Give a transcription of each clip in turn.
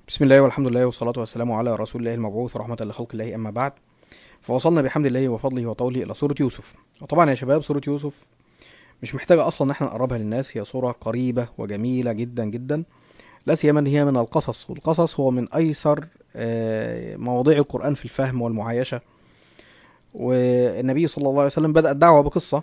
بسم الله والحمد لله والصلاة والسلام على رسول الله المبعوث رحمة لخلق الله أما بعد فوصلنا بحمد الله وفضله وطوله إلى سورة يوسف وطبعا يا شباب سورة يوسف مش محتاجة أصلا إن احنا نقربها للناس هي سورة قريبة وجميلة جدا جدا لا سيما إن هي من القصص والقصص هو من أيسر آه، مواضيع القرآن في الفهم والمعايشة والنبي صلى الله عليه وسلم بدأ الدعوة بقصة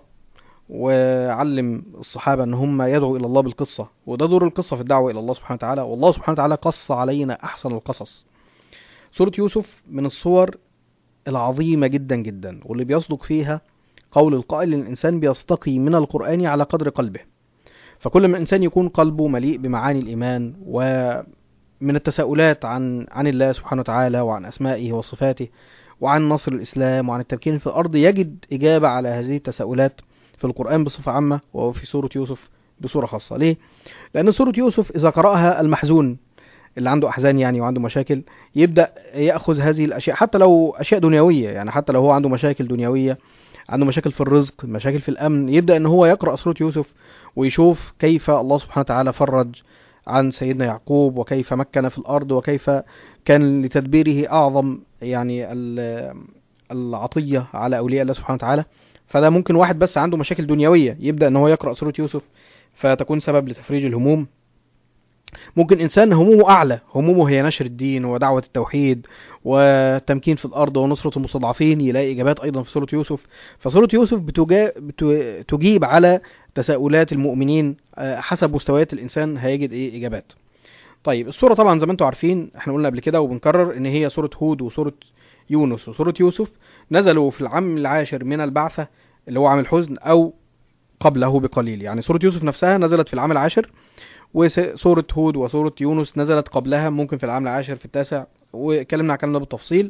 وعلم الصحابة ان هم يدعوا الى الله بالقصة وده دور القصة في الدعوة الى الله سبحانه وتعالى والله سبحانه وتعالى قص علينا احسن القصص سورة يوسف من الصور العظيمة جدا جدا واللي بيصدق فيها قول القائل ان الانسان بيستقي من القرآن على قدر قلبه فكل ما الانسان يكون قلبه مليء بمعاني الايمان ومن التساؤلات عن عن الله سبحانه وتعالى وعن اسمائه وصفاته وعن نصر الاسلام وعن التمكين في الارض يجد اجابة على هذه التساؤلات في القرآن بصفة عامة وفي سورة يوسف بصورة خاصة ليه؟ لأن سورة يوسف إذا قرأها المحزون اللي عنده أحزان يعني وعنده مشاكل يبدأ يأخذ هذه الأشياء حتى لو أشياء دنيوية يعني حتى لو هو عنده مشاكل دنيوية عنده مشاكل في الرزق مشاكل في الأمن يبدأ إن هو يقرأ سورة يوسف ويشوف كيف الله سبحانه وتعالى فرج عن سيدنا يعقوب وكيف مكن في الأرض وكيف كان لتدبيره أعظم يعني ال- العطية على أولياء الله سبحانه وتعالى فده ممكن واحد بس عنده مشاكل دنيوية يبدأ ان هو يقرأ سورة يوسف فتكون سبب لتفريج الهموم ممكن انسان همومه اعلى همومه هي نشر الدين ودعوة التوحيد والتمكين في الارض ونصرة المستضعفين يلاقي اجابات ايضا في سورة يوسف فسورة يوسف بتجا... بت... تجيب على تساؤلات المؤمنين آه، حسب مستويات الانسان هيجد ايه اجابات طيب السورة طبعا زي ما انتم عارفين احنا قلنا قبل كده وبنكرر ان هي سورة هود وسورة يونس وسورة يوسف نزلوا في العام العاشر من البعثة اللي هو عام الحزن او قبله بقليل يعني سورة يوسف نفسها نزلت في العام العاشر وسورة هود وسورة يونس نزلت قبلها ممكن في العام العاشر في التاسع واتكلمنا عن الكلام ده بالتفصيل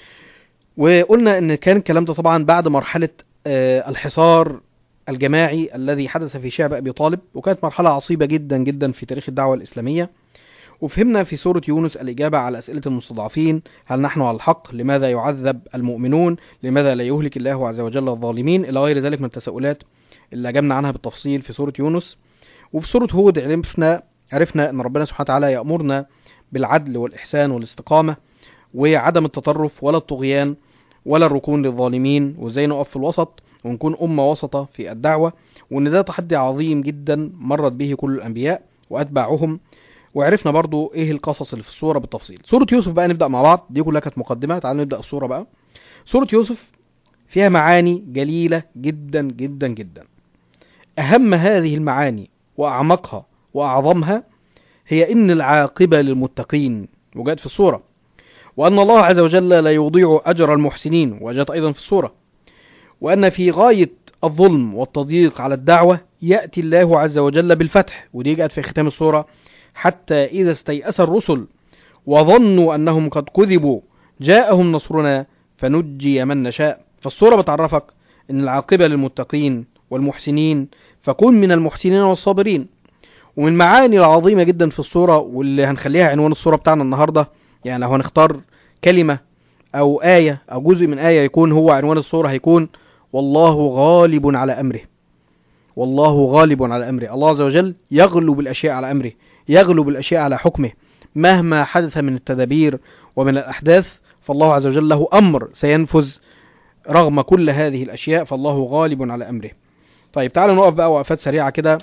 وقلنا ان كان الكلام ده طبعا بعد مرحلة آه، الحصار الجماعي الذي حدث في شعب ابي طالب وكانت مرحلة عصيبة جدا جدا في تاريخ الدعوة الاسلامية وفهمنا في سورة يونس الإجابة على أسئلة المستضعفين هل نحن على الحق لماذا يعذب المؤمنون لماذا لا يهلك الله عز وجل الظالمين إلى غير ذلك من التساؤلات اللي أجبنا عنها بالتفصيل في سورة يونس وفي سورة هود عرفنا عرفنا أن ربنا سبحانه وتعالى يأمرنا بالعدل والإحسان والاستقامة وعدم التطرف ولا الطغيان ولا الركون للظالمين وازاي نقف في الوسط ونكون أمة وسطة في الدعوة وأن ده تحدي عظيم جدا مرت به كل الأنبياء وأتباعهم وعرفنا برضو ايه القصص اللي في الصورة بالتفصيل سورة يوسف بقى نبدأ مع بعض دي كلها كانت مقدمة تعالوا نبدأ الصورة بقى سورة يوسف فيها معاني جليلة جدا جدا جدا أهم هذه المعاني وأعمقها وأعظمها هي إن العاقبة للمتقين وجاءت في الصورة وأن الله عز وجل لا يضيع أجر المحسنين وجاءت أيضا في الصورة وأن في غاية الظلم والتضييق على الدعوة يأتي الله عز وجل بالفتح ودي جاءت في ختام الصورة حتى إذا استيأس الرسل وظنوا أنهم قد كذبوا جاءهم نصرنا فنجي من نشاء فالصورة بتعرفك أن العاقبة للمتقين والمحسنين فكن من المحسنين والصابرين ومن المعاني العظيمة جدا في الصورة واللي هنخليها عنوان الصورة بتاعنا النهاردة يعني لو هنختار كلمة أو آية أو جزء من آية يكون هو عنوان الصورة هيكون والله غالب على أمره والله غالب على أمره الله عز وجل يغلب الأشياء على أمره يغلب الأشياء على حكمه مهما حدث من التدابير ومن الأحداث فالله عز وجل له أمر سينفذ رغم كل هذه الأشياء فالله غالب على أمره طيب تعالوا نقف بقى وقفات سريعة كده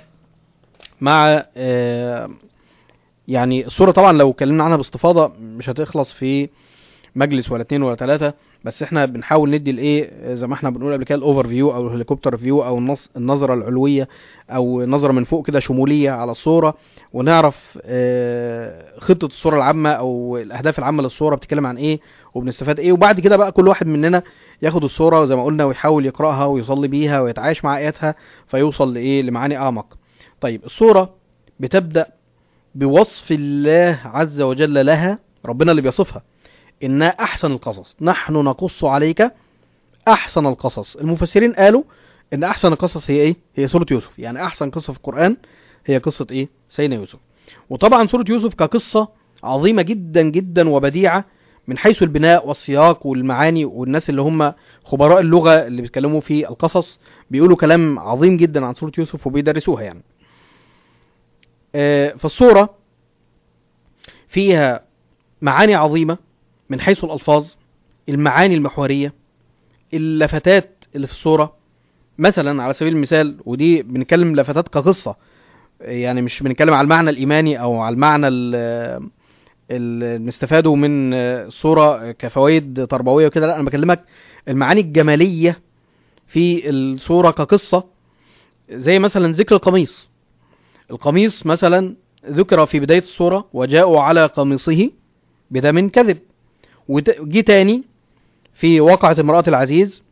مع آه، يعني الصورة طبعا لو اتكلمنا عنها باستفاضة مش هتخلص في مجلس ولا اتنين ولا تلاتة بس احنا بنحاول ندي الايه زي ما احنا بنقول قبل كده الاوفر فيو او الهليكوبتر فيو او النص النظرة العلوية او نظرة من فوق كده شمولية على الصورة ونعرف آه، خطة الصورة العامة او الاهداف العامة للصورة بتتكلم عن ايه وبنستفاد ايه وبعد كده بقى كل واحد مننا ياخد الصورة زي ما قلنا ويحاول يقرأها ويصلي بيها ويتعايش مع آياتها فيوصل لايه لمعاني اعمق طيب الصورة بتبدأ بوصف الله عز وجل لها ربنا اللي بيصفها إنها أحسن القصص نحن نقص عليك أحسن القصص المفسرين قالوا إن أحسن القصص هي إيه؟ هي سورة يوسف يعني أحسن قصة في القرآن هي قصة إيه؟ سيدنا يوسف وطبعا سورة يوسف كقصة عظيمة جدا جدا وبديعة من حيث البناء والسياق والمعاني والناس اللي هم خبراء اللغة اللي بيتكلموا في القصص بيقولوا كلام عظيم جدا عن سورة يوسف وبيدرسوها يعني آه، فالصورة فيها معاني عظيمة من حيث الألفاظ المعاني المحورية اللفتات اللي في الصورة مثلا على سبيل المثال ودي بنتكلم لفتات كقصة يعني مش بنتكلم على المعنى الإيماني أو على المعنى ال- اللي بنستفاده من الصورة كفوائد تربوية وكده لا أنا بكلمك المعاني الجمالية في الصورة كقصة زي مثلا ذكر القميص القميص مثلا ذكر في بداية الصورة وجاءوا على قميصه بدم كذب وجي تاني في واقعة امرأة العزيز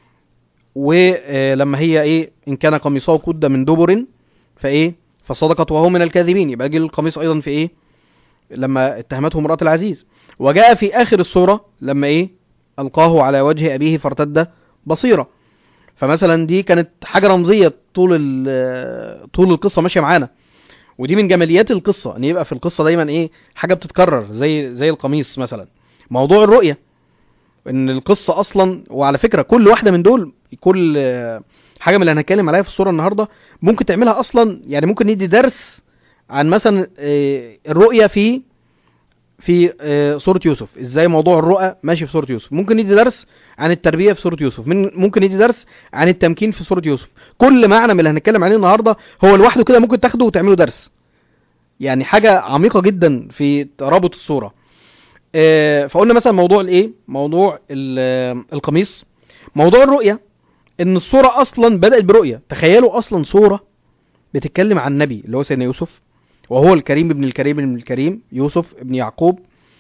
ولما هي ايه ان كان قميصه قد من دبر فايه فصدقت وهو من الكاذبين يبقى جه القميص ايضا في ايه لما اتهمته امرأة العزيز وجاء في اخر الصورة لما ايه القاه على وجه ابيه فارتد بصيرة فمثلا دي كانت حاجة رمزية طول ال- طول القصة ماشية معانا ودي من جماليات القصة ان يبقى في القصة دايما ايه حاجة بتتكرر زي زي القميص مثلا موضوع الرؤية ان القصة اصلا وعلى فكرة كل واحدة من دول كل آه، حاجة من اللي هنتكلم عليها في الصورة النهاردة ممكن تعملها اصلا يعني ممكن ندي درس عن مثلا آه، الرؤية في في آه، سورة يوسف ازاي موضوع الرؤى ماشي في سورة يوسف ممكن ندي درس عن التربية في سورة يوسف من ممكن ندي درس عن التمكين في سورة يوسف كل معنى من اللي هنتكلم عليه النهاردة هو لوحده كده ممكن تاخده وتعمله درس يعني حاجة عميقة جدا في ترابط الصورة آه، فقلنا مثلا موضوع الايه موضوع ال- آه، القميص موضوع الرؤية ان الصورة اصلا بدأت برؤية تخيلوا اصلا صورة بتتكلم عن النبي اللي هو سيدنا يوسف وهو الكريم ابن الكريم ابن الكريم يوسف ابن يعقوب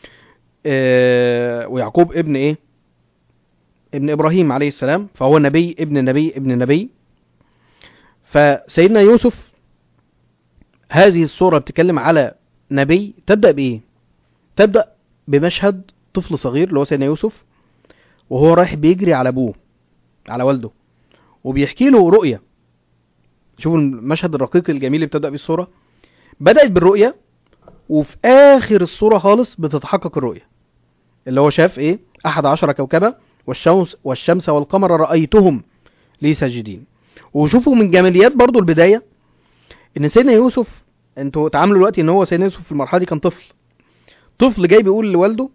آه، ويعقوب ابن ايه ابن ابراهيم عليه السلام فهو نبي ابن نبي ابن نبي فسيدنا يوسف هذه الصورة بتتكلم على نبي تبدأ بإيه؟ تبدأ بمشهد طفل صغير اللي هو سيدنا يوسف وهو رايح بيجري على أبوه على والده وبيحكي له رؤية شوفوا المشهد الرقيق الجميل اللي بتبدأ بيه الصورة بدأت بالرؤية وفي آخر الصورة خالص بتتحقق الرؤية اللي هو شاف إيه؟ أحد عشر كوكبة والشمس والشمس والقمر رأيتهم لي ساجدين وشوفوا من جماليات برضو البداية ان سيدنا يوسف انتوا تعاملوا دلوقتي ان هو سيدنا يوسف في المرحله دي كان طفل طفل جاي بيقول لوالده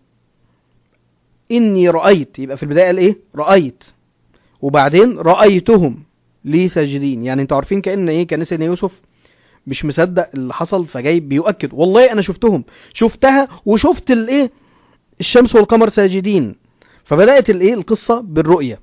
اني رايت يبقى في البدايه قال ايه رايت وبعدين رايتهم لي ساجدين يعني انتوا عارفين كان ايه كان سيدنا يوسف مش مصدق اللي حصل فجاي بيؤكد والله انا شفتهم شفتها وشفت الايه الشمس والقمر ساجدين فبدات الايه القصه بالرؤيه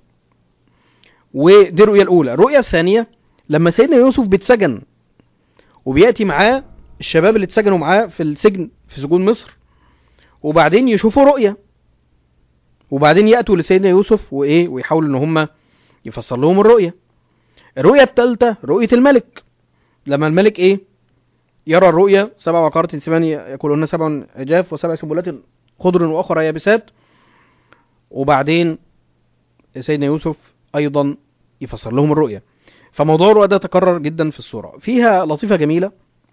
ودي الرؤيه الاولى الرؤيه الثانيه لما سيدنا يوسف بيتسجن وبياتي معاه الشباب اللي اتسجنوا معاه في السجن في سجون مصر وبعدين يشوفوا رؤيه وبعدين ياتوا لسيدنا يوسف وايه ويحاولوا ان هم يفسر لهم الرؤيه الرؤيه الثالثه رؤيه الملك لما الملك ايه يرى الرؤيا سبع وقارات سمان ياكلهن سبع عجاف وسبع سنبلات خضر واخرى يابسات وبعدين سيدنا يوسف ايضا يفسر لهم الرؤيا فموضوع الرؤى ده تكرر جدا في الصورة فيها لطيفة جميلة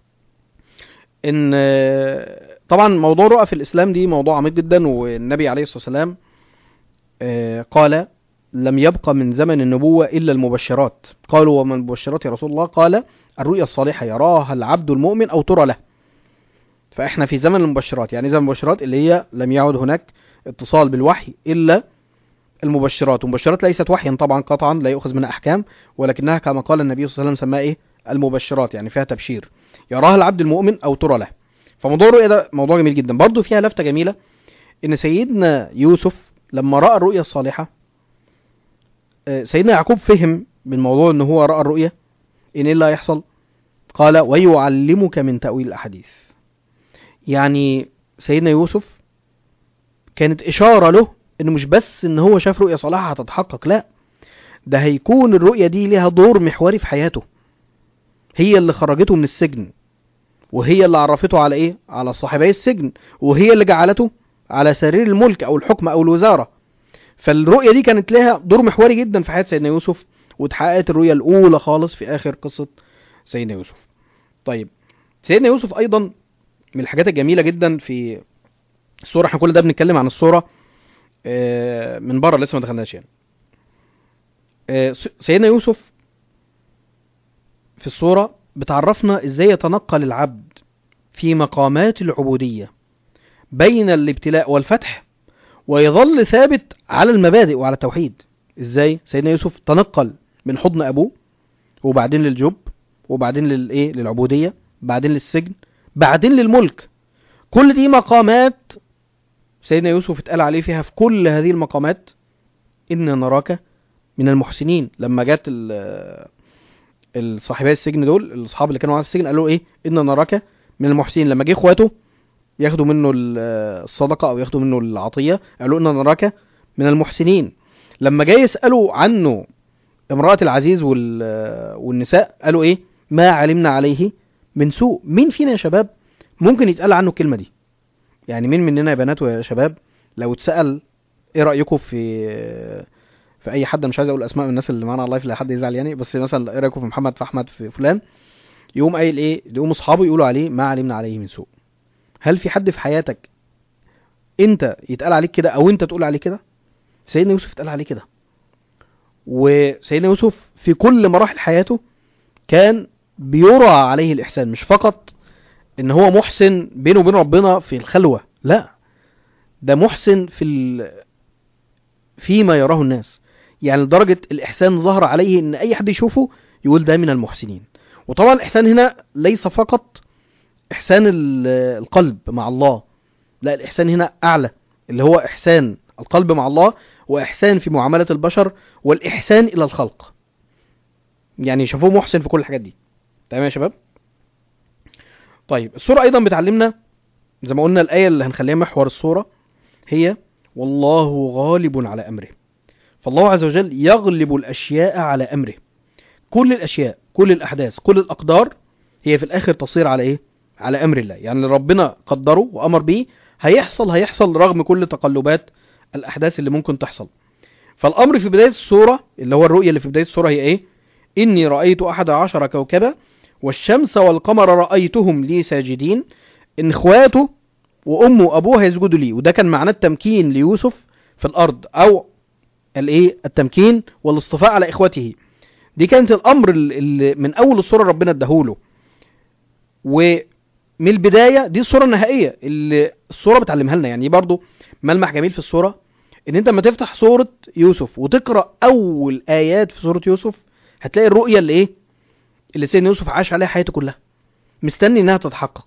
ان آه، طبعا موضوع الرؤى في الاسلام دي موضوع عميق جدا والنبي عليه الصلاة والسلام آه، قال لم يبق من زمن النبوة إلا المبشرات قالوا وما المبشرات يا رسول الله قال الرؤيا الصالحة يراها العبد المؤمن أو ترى له فإحنا في زمن المبشرات يعني زمن المبشرات اللي هي لم يعد هناك اتصال بالوحي إلا المبشرات والمبشرات ليست وحيا طبعا قطعا لا يؤخذ منها أحكام ولكنها كما قال النبي صلى الله عليه وسلم سماها إيه المبشرات يعني فيها تبشير يراها العبد المؤمن أو ترى له فموضوع الرؤيا ده موضوع جميل جدا برضه فيها لفتة جميلة إن سيدنا يوسف لما رأى الرؤيا الصالحة آه، سيدنا يعقوب فهم من موضوع ان هو رأى الرؤيا ان ايه اللي هيحصل قال ويعلمك من تأويل الأحاديث يعني سيدنا يوسف كانت إشارة له إنه مش بس إن هو شاف رؤية صالحة هتتحقق لا ده هيكون الرؤية دي ليها دور محوري في حياته هي اللي خرجته من السجن وهي اللي عرفته على إيه؟ على صاحبي السجن وهي اللي جعلته على سرير الملك أو الحكم أو الوزارة فالرؤية دي كانت لها دور محوري جدا في حياة سيدنا يوسف واتحققت الرؤية الأولى خالص في آخر قصة سيدنا يوسف طيب سيدنا يوسف أيضا من الحاجات الجميلة جدا في الصورة احنا كل ده بنتكلم عن الصورة آه، من بره لسه ما دخلناش يعني آه، س- سيدنا يوسف في الصورة بتعرفنا ازاي يتنقل العبد في مقامات العبودية بين الابتلاء والفتح ويظل ثابت على المبادئ وعلى التوحيد ازاي سيدنا يوسف تنقل من حضن ابوه وبعدين للجب وبعدين للايه للعبوديه بعدين للسجن بعدين للملك كل دي مقامات سيدنا يوسف اتقال عليه فيها في كل هذه المقامات إن نراك من المحسنين لما جت ال- الصاحبي السجن دول الاصحاب اللي كانوا معاه في السجن قالوا ايه ان نراك من المحسنين لما جه اخواته ياخدوا منه ال- الصدقه او ياخدوا منه العطيه قالوا ان نراك من المحسنين لما جاي يسالوا عنه امراه العزيز وال- والنساء قالوا ايه ما علمنا عليه من سوء مين فينا يا شباب ممكن يتقال عنه الكلمه دي يعني مين مننا يا بنات ويا شباب لو اتسال ايه رايكم في في اي حد مش عايز اقول اسماء من الناس اللي معانا الله لا حد يزعل يعني بس مثلا ايه رايكم في محمد في احمد في فلان يقوم قايل ايه يقوم اصحابه يقولوا عليه ما علمنا عليه من سوء هل في حد في حياتك انت يتقال عليك كده او انت تقول عليه كده سيدنا يوسف اتقال عليه كده وسيدنا يوسف في كل مراحل حياته كان بيرى عليه الاحسان مش فقط ان هو محسن بينه وبين ربنا في الخلوه لا ده محسن في ال... فيما يراه الناس يعني لدرجه الاحسان ظهر عليه ان اي حد يشوفه يقول ده من المحسنين وطبعا الاحسان هنا ليس فقط احسان ال- القلب مع الله لا الاحسان هنا اعلى اللي هو احسان القلب مع الله واحسان في معامله البشر والاحسان الى الخلق يعني شافوه محسن في كل الحاجات دي تمام يا شباب طيب السوره ايضا بتعلمنا زي ما قلنا الايه اللي هنخليها محور السوره هي والله غالب على امره فالله عز وجل يغلب الاشياء على امره كل الاشياء كل الاحداث كل الاقدار هي في الاخر تصير على ايه على امر الله يعني اللي ربنا قدره وامر بيه هيحصل هيحصل رغم كل تقلبات الاحداث اللي ممكن تحصل فالامر في بدايه السوره اللي هو الرؤيه اللي في بدايه السوره هي ايه اني رايت احد عشر كوكبا والشمس والقمر رايتهم لي ساجدين ان اخواته وامه وابوه هيسجدوا ليه وده كان معناه التمكين ليوسف في الارض او الايه التمكين والاصطفاء على اخوته دي كانت الامر اللي من اول السوره ربنا اداهوله ومن البدايه دي الصوره النهائيه اللي الصوره بتعلمها لنا يعني برضو ملمح جميل في الصوره ان انت لما تفتح سوره يوسف وتقرا اول ايات في سوره يوسف هتلاقي الرؤيه اللي ايه اللي سيدنا يوسف عاش عليها حياته كلها مستني انها تتحقق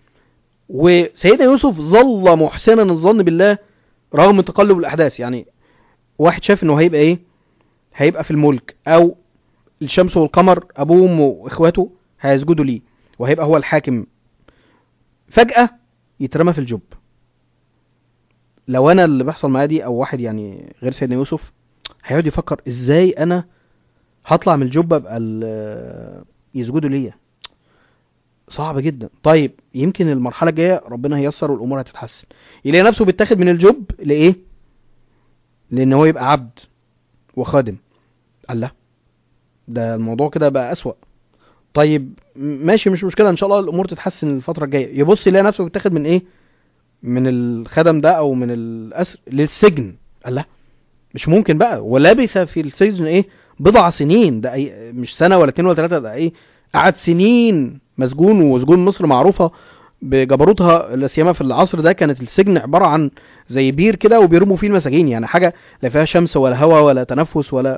وسيدنا يوسف ظل محسنا الظن بالله رغم تقلب الاحداث يعني واحد شاف انه هيبقى ايه هيبقى في الملك او الشمس والقمر ابوه وامه واخواته هيسجدوا ليه وهيبقى هو الحاكم فجأة يترمى في الجب لو انا اللي بيحصل معايا دي او واحد يعني غير سيدنا يوسف هيقعد يفكر ازاي انا هطلع من الجب ابقى ال- يسجدوا ليا صعب جدا طيب يمكن المرحله الجايه ربنا هيسر والامور هتتحسن يلاقي نفسه بيتاخد من الجب لايه لان هو يبقى عبد وخادم الله ده الموضوع كده بقى اسوأ طيب م- ماشي مش مشكله ان شاء الله الامور تتحسن الفتره الجايه يبص يلاقي نفسه بيتاخد من ايه من الخدم ده او من الاسر للسجن الله مش ممكن بقى ولبث في السجن ايه بضع سنين ده أي مش سنه ولا اتنين ولا تلاته ده ايه قعد سنين مسجون وسجون مصر معروفه بجبروتها لا سيما في العصر ده كانت السجن عباره عن زي بير كده وبيرموا فيه المساجين يعني حاجه لا فيها شمس ولا هواء ولا تنفس ولا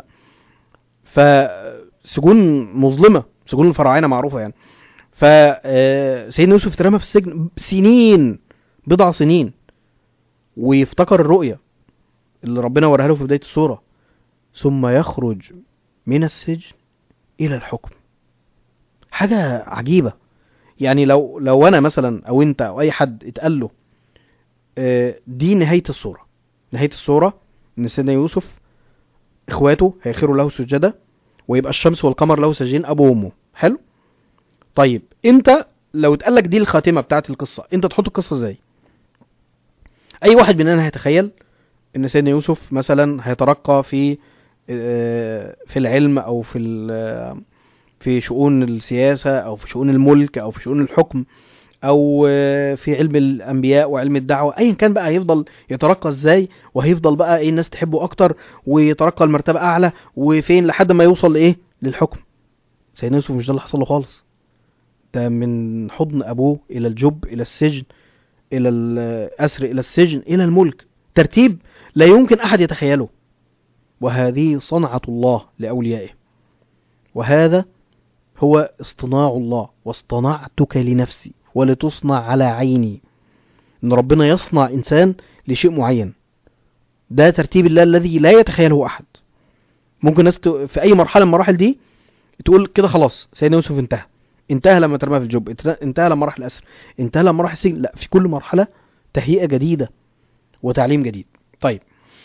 فسجون مظلمه سجون الفراعنه معروفه يعني ف آه، سيدنا يوسف اترمى في السجن سنين بضع سنين ويفتكر الرؤيه اللي ربنا وراها له في بدايه السوره ثم يخرج من السجن الى الحكم حاجه عجيبه يعني لو لو انا مثلا او انت او اي حد اتقال له آه، دي نهايه السوره نهايه السوره ان سيدنا يوسف اخواته هيخروا له سجدا ويبقى الشمس والقمر له ساجدين ابوه وامه حلو طيب انت لو اتقال لك دي الخاتمه بتاعت القصه انت تحط القصه ازاي اي واحد مننا هيتخيل ان سيدنا يوسف مثلا هيترقى في آه، في العلم او في ال- في شؤون السياسه او في شؤون الملك او في شؤون الحكم او آه، في علم الانبياء وعلم الدعوه ايا كان بقى هيفضل يترقى ازاي وهيفضل بقى ايه الناس تحبه اكتر ويترقى لمرتبه اعلى وفين لحد ما يوصل لايه للحكم سيدنا يوسف مش ده اللي حصل له خالص ده من حضن ابوه الى الجب الى السجن الى الاسر الى السجن الى الملك ترتيب لا يمكن احد يتخيله وهذه صنعة الله لأوليائه وهذا هو اصطناع الله واصطنعتك لنفسي ولتصنع على عيني ان ربنا يصنع انسان لشيء معين ده ترتيب الله الذي لا يتخيله احد ممكن ناس ت- في اي مرحله من المراحل دي تقول كده خلاص سيدنا يوسف انتهى انتهى لما ترمى في الجب انت- انتهى لما راح الاسر انتهى لما راح السجن لا في كل مرحله تهيئه جديده وتعليم جديد طيب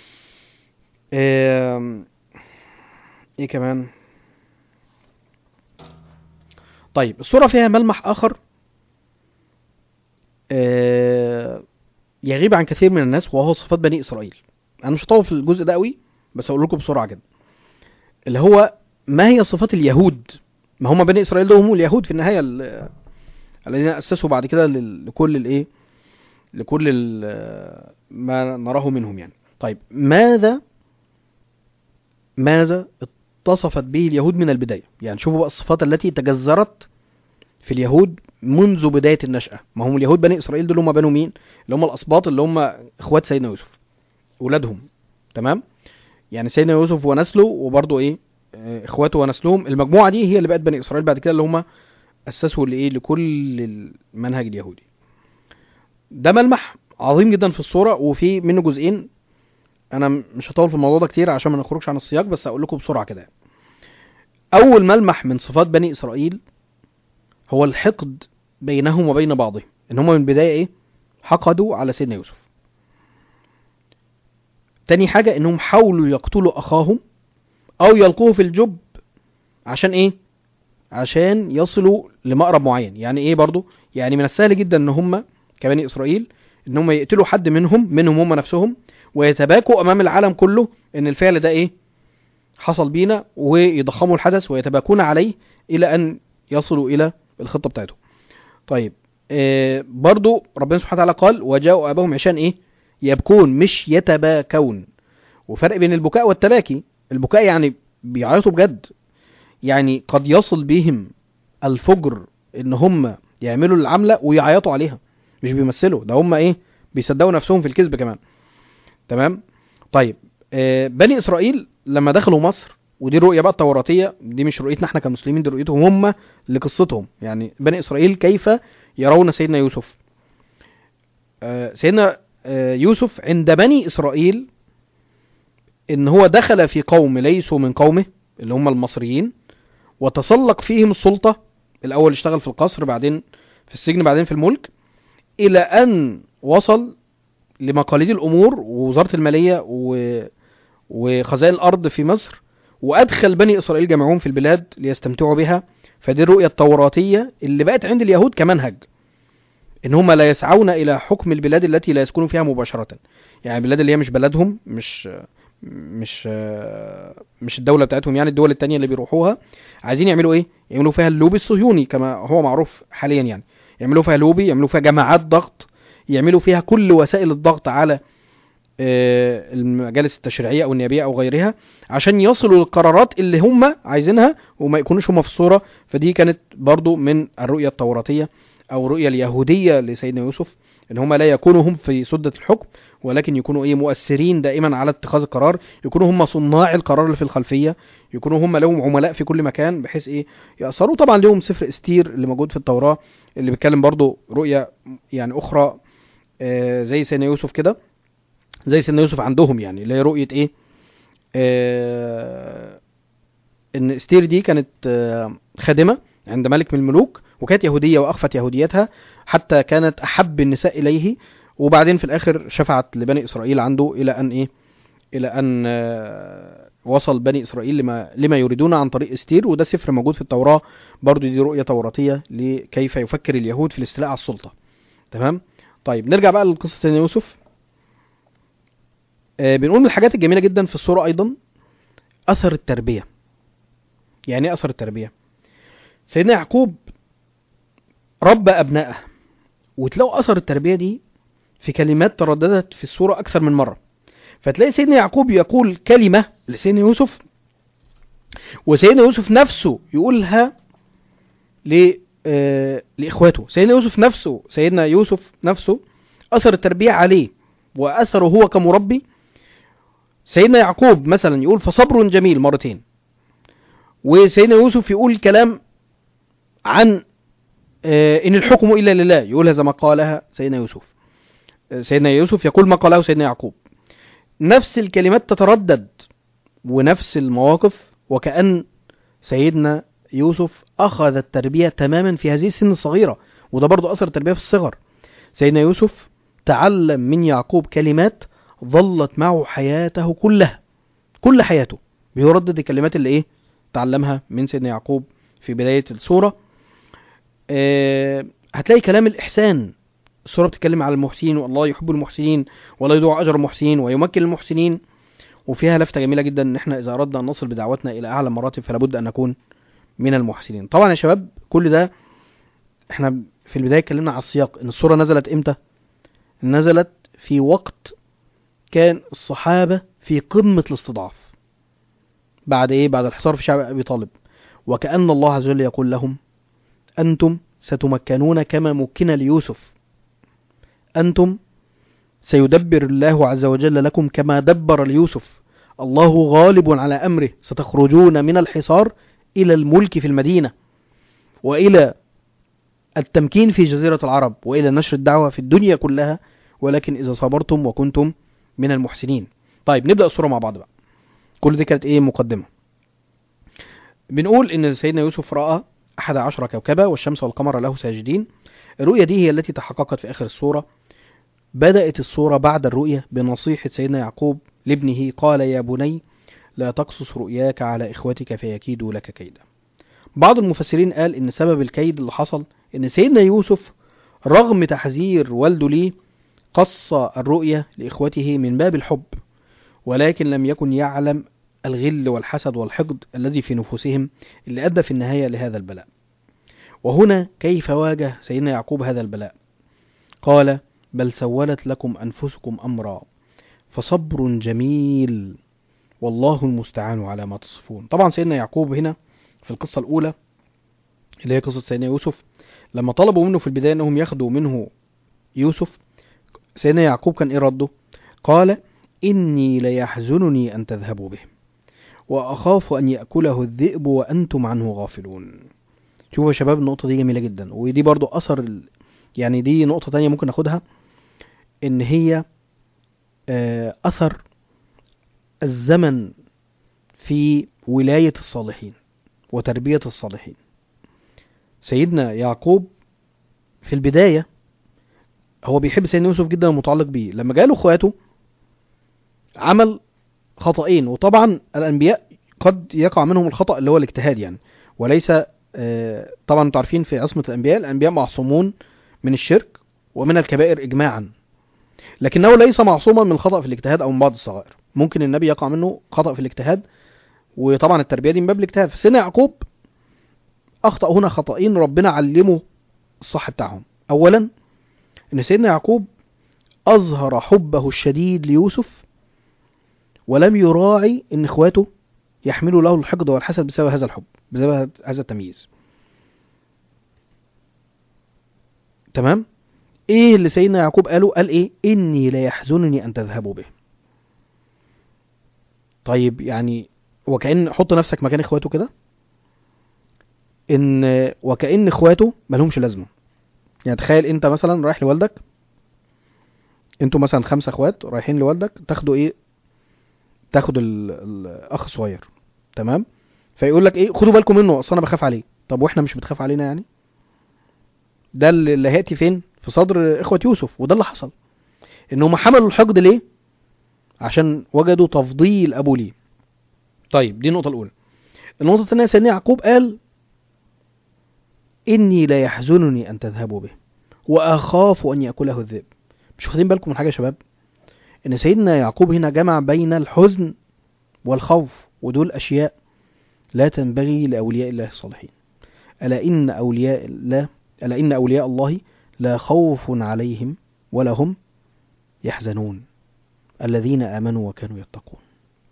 آم، ايه كمان طيب الصورة فيها ملمح آخر آه، يغيب عن كثير من الناس وهو صفات بني إسرائيل أنا مش هطول في الجزء ده قوي بس أقول لكم بسرعة كده اللي هو ما هي صفات اليهود ما هم بني إسرائيل دول هم اليهود في النهاية ال- الذين أسسوا بعد كده لل- لكل الإيه لكل ال- ما نراه منهم يعني طيب ماذا ماذا اتصفت به اليهود من البداية يعني شوفوا بقى الصفات التي تجذرت في اليهود منذ بداية النشأة ما هم اليهود بني إسرائيل دول هم بنو مين اللي هم الأسباط اللي هم إخوات سيدنا يوسف أولادهم تمام يعني سيدنا يوسف ونسله وبرضه إيه آه، إخواته ونسلهم المجموعة دي هي اللي بقت بني إسرائيل بعد كده اللي هم أسسوا لإيه لكل المنهج اليهودي ده ملمح عظيم جدا في الصورة وفي منه جزئين انا م- مش هطول في الموضوع ده كتير عشان ما نخرجش عن السياق بس اقول لكم بسرعه كده اول ملمح من صفات بني اسرائيل هو الحقد بينهم وبين بعضهم ان هم من البدايه ايه حقدوا على سيدنا يوسف تاني حاجه انهم حاولوا يقتلوا اخاهم او يلقوه في الجب عشان ايه عشان يصلوا لمقرب معين يعني ايه برضو يعني من السهل جدا ان هم كبني اسرائيل ان هم يقتلوا حد منهم منهم هم نفسهم ويتباكوا امام العالم كله ان الفعل ده ايه حصل بينا ويضخموا الحدث ويتباكون عليه الى ان يصلوا الى الخطه بتاعتهم طيب آه برضو ربنا سبحانه وتعالى قال وجاءوا اباهم عشان ايه يبكون مش يتباكون وفرق بين البكاء والتباكي البكاء يعني بيعيطوا بجد يعني قد يصل بهم الفجر ان هم يعملوا العمله ويعيطوا عليها مش بيمثلوا ده هم ايه بيصدقوا نفسهم في الكذب كمان تمام طيب آه بني اسرائيل لما دخلوا مصر ودي الرؤيه بقى التوراتيه دي مش رؤيتنا احنا كمسلمين دي رؤيتهم هم لقصتهم يعني بني اسرائيل كيف يرون سيدنا يوسف آه سيدنا آه يوسف عند بني اسرائيل ان هو دخل في قوم ليسوا من قومه اللي هم المصريين وتسلق فيهم السلطه الاول اشتغل في القصر بعدين في السجن بعدين في الملك الى ان وصل لمقاليد الامور ووزاره الماليه و... وخزائن الارض في مصر وادخل بني اسرائيل جميعهم في البلاد ليستمتعوا بها فدي الرؤيه التوراتيه اللي بقت عند اليهود كمنهج ان هم لا يسعون الى حكم البلاد التي لا يسكنون فيها مباشره يعني البلاد اللي هي مش بلدهم مش مش مش الدوله بتاعتهم يعني الدول التانية اللي بيروحوها عايزين يعملوا ايه يعملوا فيها اللوبي الصهيوني كما هو معروف حاليا يعني يعملوا فيها لوبي يعملوا فيها جماعات ضغط يعملوا فيها كل وسائل الضغط على آه، المجالس التشريعيه او النيابيه او غيرها عشان يصلوا للقرارات اللي هم عايزينها وما يكونوش هم في الصوره فدي كانت برضو من الرؤيه التوراتيه او الرؤيه اليهوديه لسيدنا يوسف ان هم لا يكونوا هم في سده الحكم ولكن يكونوا ايه مؤثرين دائما على اتخاذ القرار يكونوا هم صناع القرار اللي في الخلفيه يكونوا هم لهم عملاء في كل مكان بحيث ايه يأثروا طبعا لهم سفر استير اللي موجود في التوراه اللي بيتكلم برضو رؤيه يعني اخرى آه، زي سيدنا يوسف كده زي سيدنا يوسف عندهم يعني اللي هي رؤيه ايه آه ان استير دي كانت آه خادمه عند ملك من الملوك وكانت يهوديه واخفت يهوديتها حتى كانت احب النساء اليه وبعدين في الاخر شفعت لبني اسرائيل عنده الى ان ايه الى ان آه، وصل بني اسرائيل لما لما يريدون عن طريق استير وده سفر موجود في التوراه برضو دي رؤيه توراتيه لكيف يفكر اليهود في الاستيلاء على السلطه تمام طيب نرجع بقى لقصه سيدنا يوسف آه، بنقول من الحاجات الجميله جدا في الصوره ايضا اثر التربيه يعني ايه اثر التربيه سيدنا يعقوب ربى ابنائه وتلاقوا اثر التربيه دي في كلمات ترددت في الصوره اكثر من مره فتلاقي سيدنا يعقوب يقول كلمه لسيدنا يوسف وسيدنا يوسف نفسه يقولها ل آه، لاخواته سيدنا يوسف نفسه سيدنا يوسف نفسه اثر التربيه عليه واثره هو كمربي سيدنا يعقوب مثلا يقول فصبر جميل مرتين وسيدنا يوسف يقول كلام عن آه، ان الحكم الا لله يقولها زي ما قالها سيدنا يوسف آه، سيدنا يوسف يقول ما قاله سيدنا يعقوب نفس الكلمات تتردد ونفس المواقف وكأن سيدنا يوسف أخذ التربية تماما في هذه السن الصغيرة وده برضو أثر التربية في الصغر سيدنا يوسف تعلم من يعقوب كلمات ظلت معه حياته كلها كل حياته بيردد الكلمات اللي ايه تعلمها من سيدنا يعقوب في بداية السورة آه هتلاقي كلام الإحسان السورة بتتكلم على المحسنين والله يحب المحسنين ولا يضيع أجر المحسنين ويمكن المحسنين وفيها لفتة جميلة جدا إن إحنا إذا أردنا أن نصل بدعوتنا إلى أعلى مراتب فلا بد أن نكون من المحسنين طبعا يا شباب كل ده إحنا في البداية اتكلمنا على السياق إن السورة نزلت إمتى نزلت في وقت كان الصحابة في قمة الاستضعاف بعد إيه بعد الحصار في شعب أبي طالب وكأن الله عز وجل يقول لهم أنتم ستمكنون كما مكن ليوسف أنتم سيدبر الله عز وجل لكم كما دبر ليوسف الله غالب على أمره ستخرجون من الحصار إلى الملك في المدينة وإلى التمكين في جزيرة العرب وإلى نشر الدعوة في الدنيا كلها ولكن إذا صبرتم وكنتم من المحسنين طيب نبدأ الصورة مع بعض بقى كل دي كانت إيه مقدمة بنقول إن سيدنا يوسف رأى أحد عشر كوكبا والشمس والقمر له ساجدين الرؤية دي هي التي تحققت في آخر السورة بدأت السورة بعد الرؤية بنصيحة سيدنا يعقوب لابنه قال يا بني لا تقصص رؤياك على إخوتك فيكيدوا لك كيدا بعض المفسرين قال إن سبب الكيد اللي حصل إن سيدنا يوسف رغم تحذير والده ليه قص الرؤية لإخوته من باب الحب ولكن لم يكن يعلم الغل والحسد والحقد الذي في نفوسهم اللي أدى في النهاية لهذا البلاء وهنا كيف واجه سيدنا يعقوب هذا البلاء قال بل سولت لكم أنفسكم أمرا فصبر جميل والله المستعان على ما تصفون طبعا سيدنا يعقوب هنا في القصة الأولى اللي هي قصة سيدنا يوسف لما طلبوا منه في البداية أنهم ياخدوا منه يوسف سيدنا يعقوب كان إيه رده قال إني ليحزنني أن تذهبوا به وأخاف أن يأكله الذئب وأنتم عنه غافلون شوفوا يا شباب النقطة دي جميلة جدا ودي برضو أثر ال... يعني دي نقطة تانية ممكن ناخدها إن هي آه، أثر الزمن في ولاية الصالحين وتربية الصالحين سيدنا يعقوب في البداية هو بيحب سيدنا يوسف جدا ومتعلق بيه لما جاله اخواته عمل خطأين وطبعا الأنبياء قد يقع منهم الخطأ اللي هو الاجتهاد يعني وليس آه، طبعا انتوا عارفين في عصمة الأنبياء الأنبياء معصومون من الشرك ومن الكبائر إجماعا لكنه ليس معصوما من الخطأ في الاجتهاد أو من بعض الصغائر ممكن النبي يقع منه خطأ في الاجتهاد وطبعا التربية دي من باب الاجتهاد فسيدنا يعقوب أخطأ هنا خطأين ربنا علمه الصح بتاعهم أولا إن سيدنا يعقوب أظهر حبه الشديد ليوسف ولم يراعي إن إخواته يحملوا له الحقد والحسد بسبب هذا الحب بسبب هذا التمييز تمام ايه اللي سيدنا يعقوب قاله قال ايه اني ليحزنني ان تذهبوا به طيب يعني وكأن حط نفسك مكان اخواته كده ان وكأن اخواته ملهمش لازمه يعني تخيل انت مثلا رايح لوالدك انتوا مثلا خمسة اخوات رايحين لوالدك تاخدوا ايه تاخدوا ال- الاخ الصغير تمام فيقول لك ايه خدوا بالكم منه اصل انا بخاف عليه طب واحنا مش بتخاف علينا يعني ده اللي اللي هياتي فين في صدر اخوة يوسف وده اللي حصل ان هم حملوا الحقد ليه عشان وجدوا تفضيل ابوه ليه طيب دي النقطة الأولى النقطة الثانية سيدنا يعقوب قال إني لا يحزنني أن تذهبوا به وأخاف أن يأكله الذئب مش واخدين بالكم من حاجة يا شباب إن سيدنا يعقوب هنا جمع بين الحزن والخوف ودول أشياء لا تنبغي لأولياء الله الصالحين ألا إن أولياء الله ألا إن أولياء الله لا خوف عليهم ولا هم يحزنون الذين آمنوا وكانوا يتقون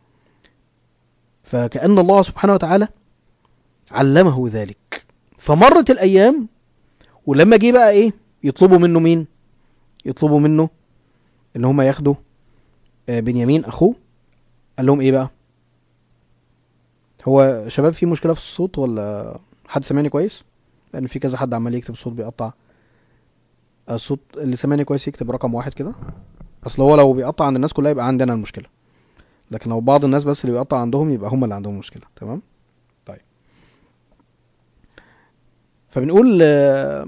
فكأن الله سبحانه وتعالى علمه ذلك فمرت الأيام ولما جه بقى إيه يطلبوا منه مين يطلبوا منه ان هم ياخدوا آه، بنيامين اخوه قال لهم ايه بقى هو شباب في مشكله في الصوت ولا حد سامعني كويس لان في كذا حد عمال يكتب صوت بيقطع الصوت اللي سامعني كويس يكتب رقم واحد كده اصل هو لو بيقطع عند الناس كلها يبقى عندنا المشكله لكن لو بعض الناس بس اللي بيقطع عندهم يبقى هم اللي عندهم مشكله تمام طيب فبنقول اه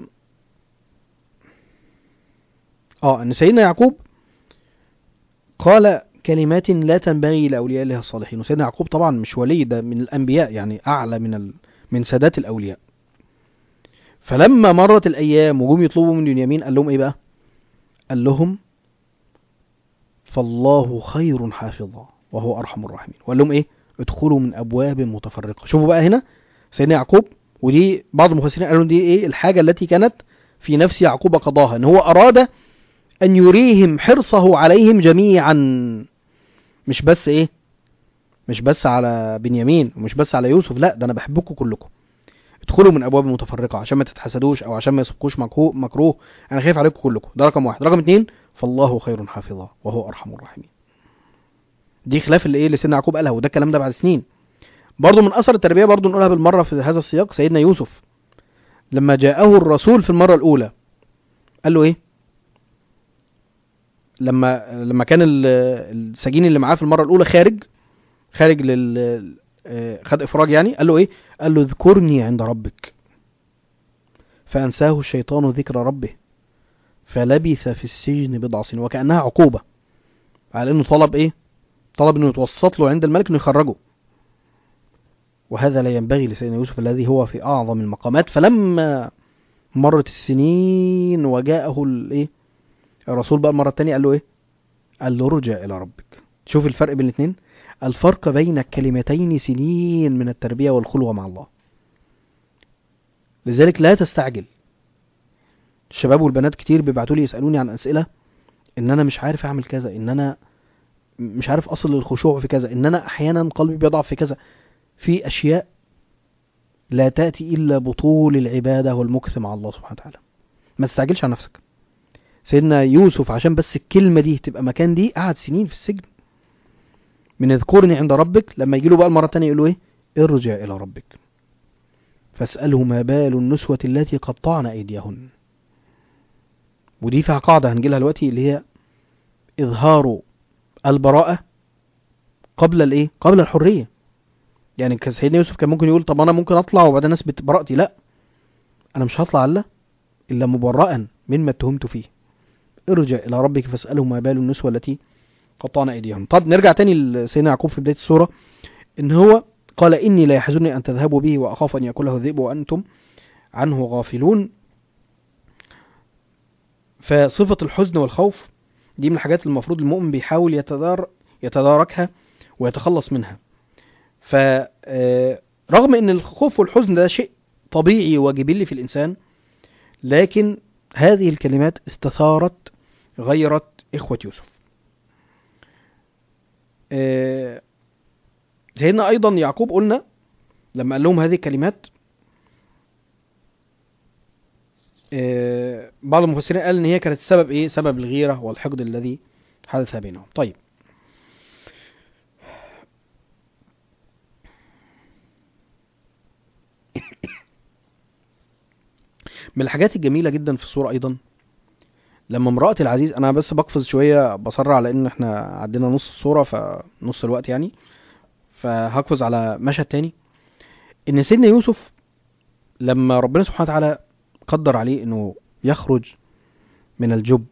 آه، ان سيدنا يعقوب قال كلمات لا تنبغي لاولياء الله الصالحين وسيدنا يعقوب طبعا مش ولي ده من الانبياء يعني اعلى من ال... من سادات الاولياء فلما مرت الايام وجم يطلبوا من بنيامين قال لهم ايه بقى قال لهم فالله خير حافظا وهو ارحم الراحمين وقال لهم ايه ادخلوا من ابواب متفرقه شوفوا بقى هنا سيدنا يعقوب ودي بعض المفسرين قالوا دي ايه الحاجه التي كانت في نفس يعقوب قضاها ان هو اراد ان يريهم حرصه عليهم جميعا مش بس ايه مش بس على بنيامين ومش بس على يوسف لا ده انا بحبكم كلكم ادخلوا من ابواب متفرقه عشان ما تتحسدوش او عشان ما يسبقوش مكروه مكروه انا خايف عليكم كلكم ده رقم واحد رقم اتنين فالله خير حافظا وهو ارحم الراحمين دي خلاف اللي ايه اللي سيدنا يعقوب قالها وده الكلام ده بعد سنين برضه من اثر التربيه برضه نقولها بالمره في هذا السياق سيدنا يوسف لما جاءه الرسول في المره الاولى قال له ايه لما لما كان ال- السجين اللي معاه في المره الاولى خارج خارج لل آه، خد افراج يعني قال له ايه قال له اذكرني عند ربك فانساه الشيطان ذكر ربه فلبث في السجن بضع سنين وكانها عقوبه على انه طلب ايه طلب انه يتوسط له عند الملك انه يخرجه وهذا لا ينبغي لسيدنا يوسف الذي هو في اعظم المقامات فلما مرت السنين وجاءه الايه الرسول بقى المره الثانيه قال له ايه قال له ارجع الى ربك شوف الفرق بين الاثنين الفرق بين الكلمتين سنين من التربيه والخلوه مع الله لذلك لا تستعجل الشباب والبنات كتير بيبعتوا لي يسالوني عن اسئله ان انا مش عارف اعمل كذا ان انا مش عارف اصل للخشوع في كذا ان انا احيانا قلبي بيضعف في كذا في اشياء لا تاتي الا بطول العباده والمكث مع الله سبحانه وتعالى ما تستعجلش على نفسك سيدنا يوسف عشان بس الكلمه دي تبقى مكان دي قعد سنين في السجن من اذكرني عند ربك لما يجي له بقى المره الثانيه يقول له ايه ارجع الى ربك فاساله ما بال النسوه التي قطعن ايديهن ودي فيها قاعده هنجيلها دلوقتي اللي هي اظهار البراءه قبل الايه قبل الحريه يعني كان سيدنا يوسف كان ممكن يقول طب انا ممكن اطلع وبعدين اثبت براءتي لا انا مش هطلع الا الا مبرئا مما اتهمت فيه ارجع الى ربك فاساله ما بال النسوه التي قطعن ايديهم طب نرجع تاني لسيدنا يعقوب في بدايه السوره ان هو قال اني لا يحزنني ان تذهبوا به واخاف ان ياكله الذئب وانتم عنه غافلون فصفه الحزن والخوف دي من الحاجات اللي المفروض المؤمن بيحاول يتدار يتداركها ويتخلص منها ف آه، رغم ان الخوف والحزن ده شيء طبيعي وجبلي في الانسان لكن هذه الكلمات استثارت غيرت اخوه يوسف آه، سيدنا ايضا يعقوب قلنا لما قال لهم هذه الكلمات آه، بعض المفسرين قال ان هي كانت سبب ايه سبب الغيره والحقد الذي حدث بينهم طيب من الحاجات الجميله جدا في الصوره ايضا لما امراه العزيز انا بس بقفز شويه بصر على ان احنا عدينا نص الصوره فنص الوقت يعني فهقفز على مشهد تاني ان سيدنا يوسف لما ربنا سبحانه وتعالى قدر عليه انه يخرج من الجب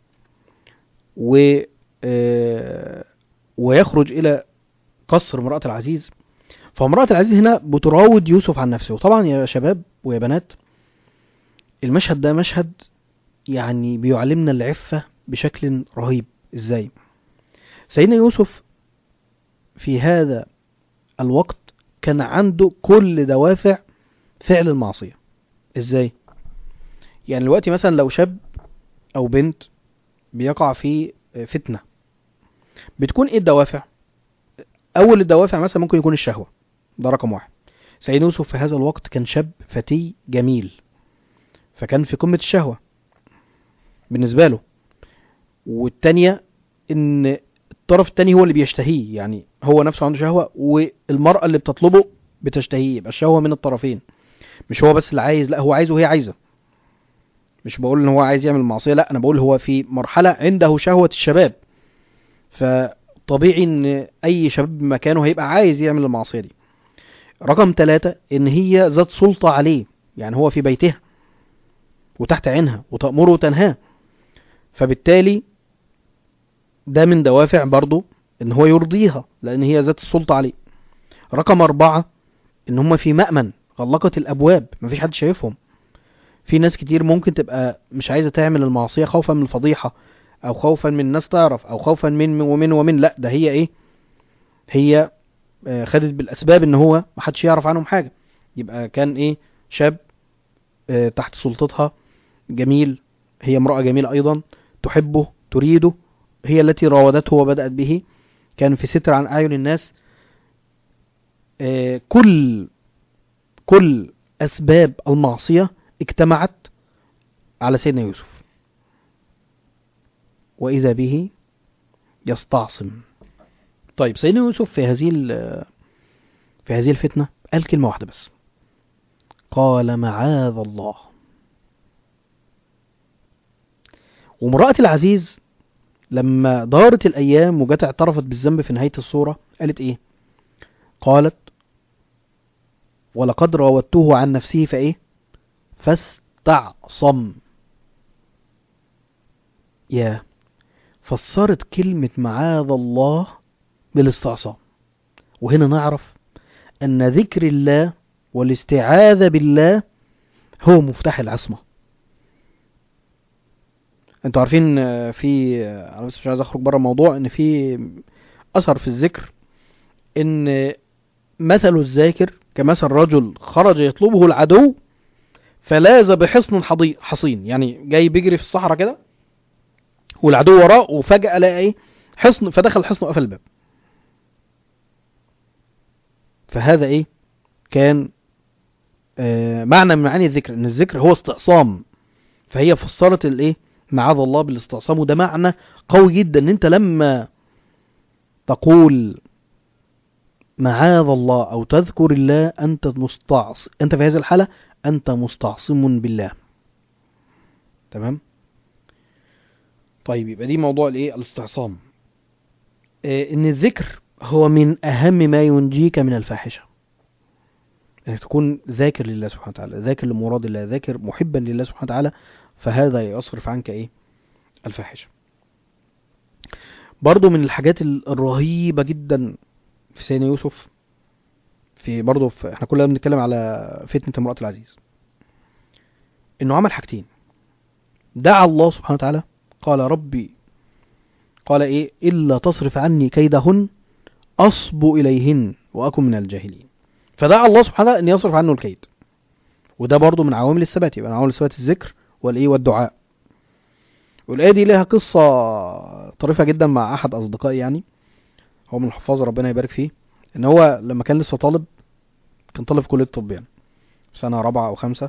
و آه، ويخرج الى قصر امرأة العزيز فامرأة العزيز هنا بتراود يوسف عن نفسه وطبعا يا شباب ويا بنات المشهد ده مشهد يعني بيعلمنا العفة بشكل رهيب ازاي سيدنا يوسف في هذا الوقت كان عنده كل دوافع فعل المعصية ازاي يعني دلوقتي مثلا لو شاب او بنت بيقع في فتنة بتكون ايه الدوافع اول الدوافع مثلا ممكن يكون الشهوة ده رقم واحد سيدنا يوسف في هذا الوقت كان شاب فتي جميل فكان في قمة الشهوة بالنسبة له والتانية ان الطرف التاني هو اللي بيشتهيه يعني هو نفسه عنده شهوة والمرأة اللي بتطلبه بتشتهيه يبقى الشهوة من الطرفين مش هو بس اللي عايز لا هو عايز وهي عايزة مش بقول ان هو عايز يعمل معصية لا انا بقول هو في مرحلة عنده شهوة الشباب فطبيعي ان اي شباب مكانه هيبقى عايز يعمل المعصية دي رقم ثلاثة ان هي ذات سلطة عليه يعني هو في بيتها وتحت عينها وتأمره وتنهاه فبالتالي ده من دوافع برضه ان هو يرضيها لان هي ذات السلطة عليه رقم اربعة ان هم في مأمن غلقت الابواب مفيش حد شايفهم في ناس كتير ممكن تبقى مش عايزة تعمل المعصية خوفا من الفضيحة او خوفا من الناس تعرف او خوفا من ومن ومن لا ده هي ايه هي آه، خدت بالاسباب ان هو محدش يعرف عنهم حاجة يبقى كان ايه شاب آه، تحت سلطتها جميل هي امرأة جميلة ايضا تحبه تريده هي التي راودته وبدأت به كان في ستر عن أعين الناس آه، كل كل أسباب المعصية اجتمعت على سيدنا يوسف وإذا به يستعصم طيب سيدنا يوسف في هذه ال- في هذه الفتنة قال كلمة واحدة بس قال معاذ الله وامرأة العزيز لما دارت الأيام وجت اعترفت بالذنب في نهاية الصورة قالت إيه؟ قالت ولقد راودته عن نفسه فإيه؟ فاستعصم يا فسرت كلمة معاذ الله بالاستعصام وهنا نعرف أن ذكر الله والاستعاذة بالله هو مفتاح العصمة انتوا عارفين آه، في آه، انا بس مش عايز اخرج بره الموضوع ان في اثر في الذكر ان مثل الذاكر كمثل رجل خرج يطلبه العدو فلاذ بحصن حضي- حصين يعني جاي بيجري في الصحراء كده والعدو وراه وفجأة لقى ايه حصن فدخل الحصن وقفل الباب فهذا ايه كان آه معنى من معاني الذكر ان الذكر هو استعصام فهي فسرت الايه معاذ الله بالاستعصام وده معنى قوي جدا ان انت لما تقول معاذ الله او تذكر الله انت مستعصم انت في هذه الحالة انت مستعصم بالله تمام طيب يبقى دي موضوع الايه الاستعصام آه ان الذكر هو من اهم ما ينجيك من الفاحشة انك تكون ذاكر لله سبحانه وتعالى ذاكر لمراد الله ذاكر محبا لله سبحانه وتعالى فهذا يصرف عنك ايه الفاحشة برضو من الحاجات ال- الرهيبة جدا في سيدنا يوسف في برضو في احنا كلنا بنتكلم على فتنة امرأة العزيز انه عمل حاجتين دعا الله سبحانه وتعالى قال ربي قال ايه الا تصرف عني كيدهن اصب اليهن واكن من الجاهلين فدعا الله سبحانه وتعالى ان يصرف عنه الكيد وده برضو من عوامل الثبات يبقى من عوامل الثبات الذكر والايه والدعاء والآية دي لها قصة طريفة جدا مع أحد أصدقائي يعني هو من الحفاظ ربنا يبارك فيه إن هو لما كان لسه طالب كان طالب في كلية الطب يعني في سنة رابعة أو خمسة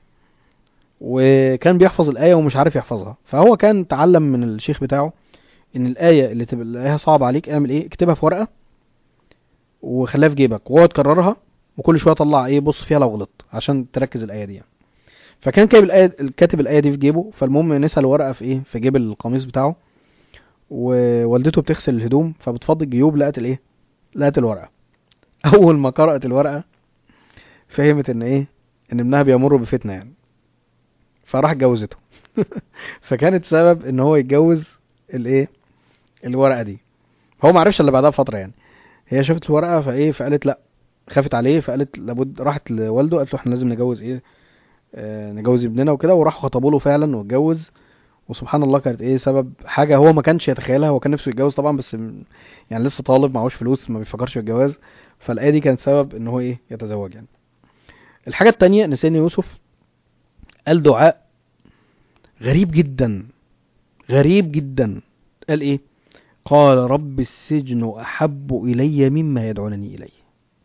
وكان بيحفظ الآية ومش عارف يحفظها فهو كان تعلم من الشيخ بتاعه إن الآية اللي تبقى الآية صعبة عليك اعمل إيه اكتبها في ورقة وخليها في جيبك واقعد كررها وكل شوية طلع إيه بص فيها لو غلطت عشان تركز الآية دي يعني. فكان كاتب الآية كاتب الآية دي في جيبه فالمهم نسى الورقة في إيه في جيب القميص بتاعه ووالدته بتغسل الهدوم فبتفضي الجيوب لقت الإيه لقت الورقة أول ما قرأت الورقة فهمت إن إيه إن ابنها بيمر بفتنة يعني فراح جوزته فكانت سبب إن هو يتجوز الإيه الورقة دي هو ما عرفش الا بعدها بفترة يعني هي شافت الورقة فإيه فقالت لأ خافت عليه فقالت لابد راحت لوالده قالت له احنا لازم نجوز ايه آه، نجوز ابننا وكده وراحوا خطبوا له فعلا واتجوز وسبحان الله كانت ايه سبب حاجه هو ما كانش يتخيلها هو كان نفسه يتجوز طبعا بس م- يعني لسه طالب معهوش فلوس ما بيفكرش في الجواز فالايه دي كانت سبب ان هو ايه يتزوج يعني الحاجه التانية ان سيدنا يوسف قال دعاء غريب جدا غريب جدا قال ايه قال رب السجن احب الي مما يدعونني اليه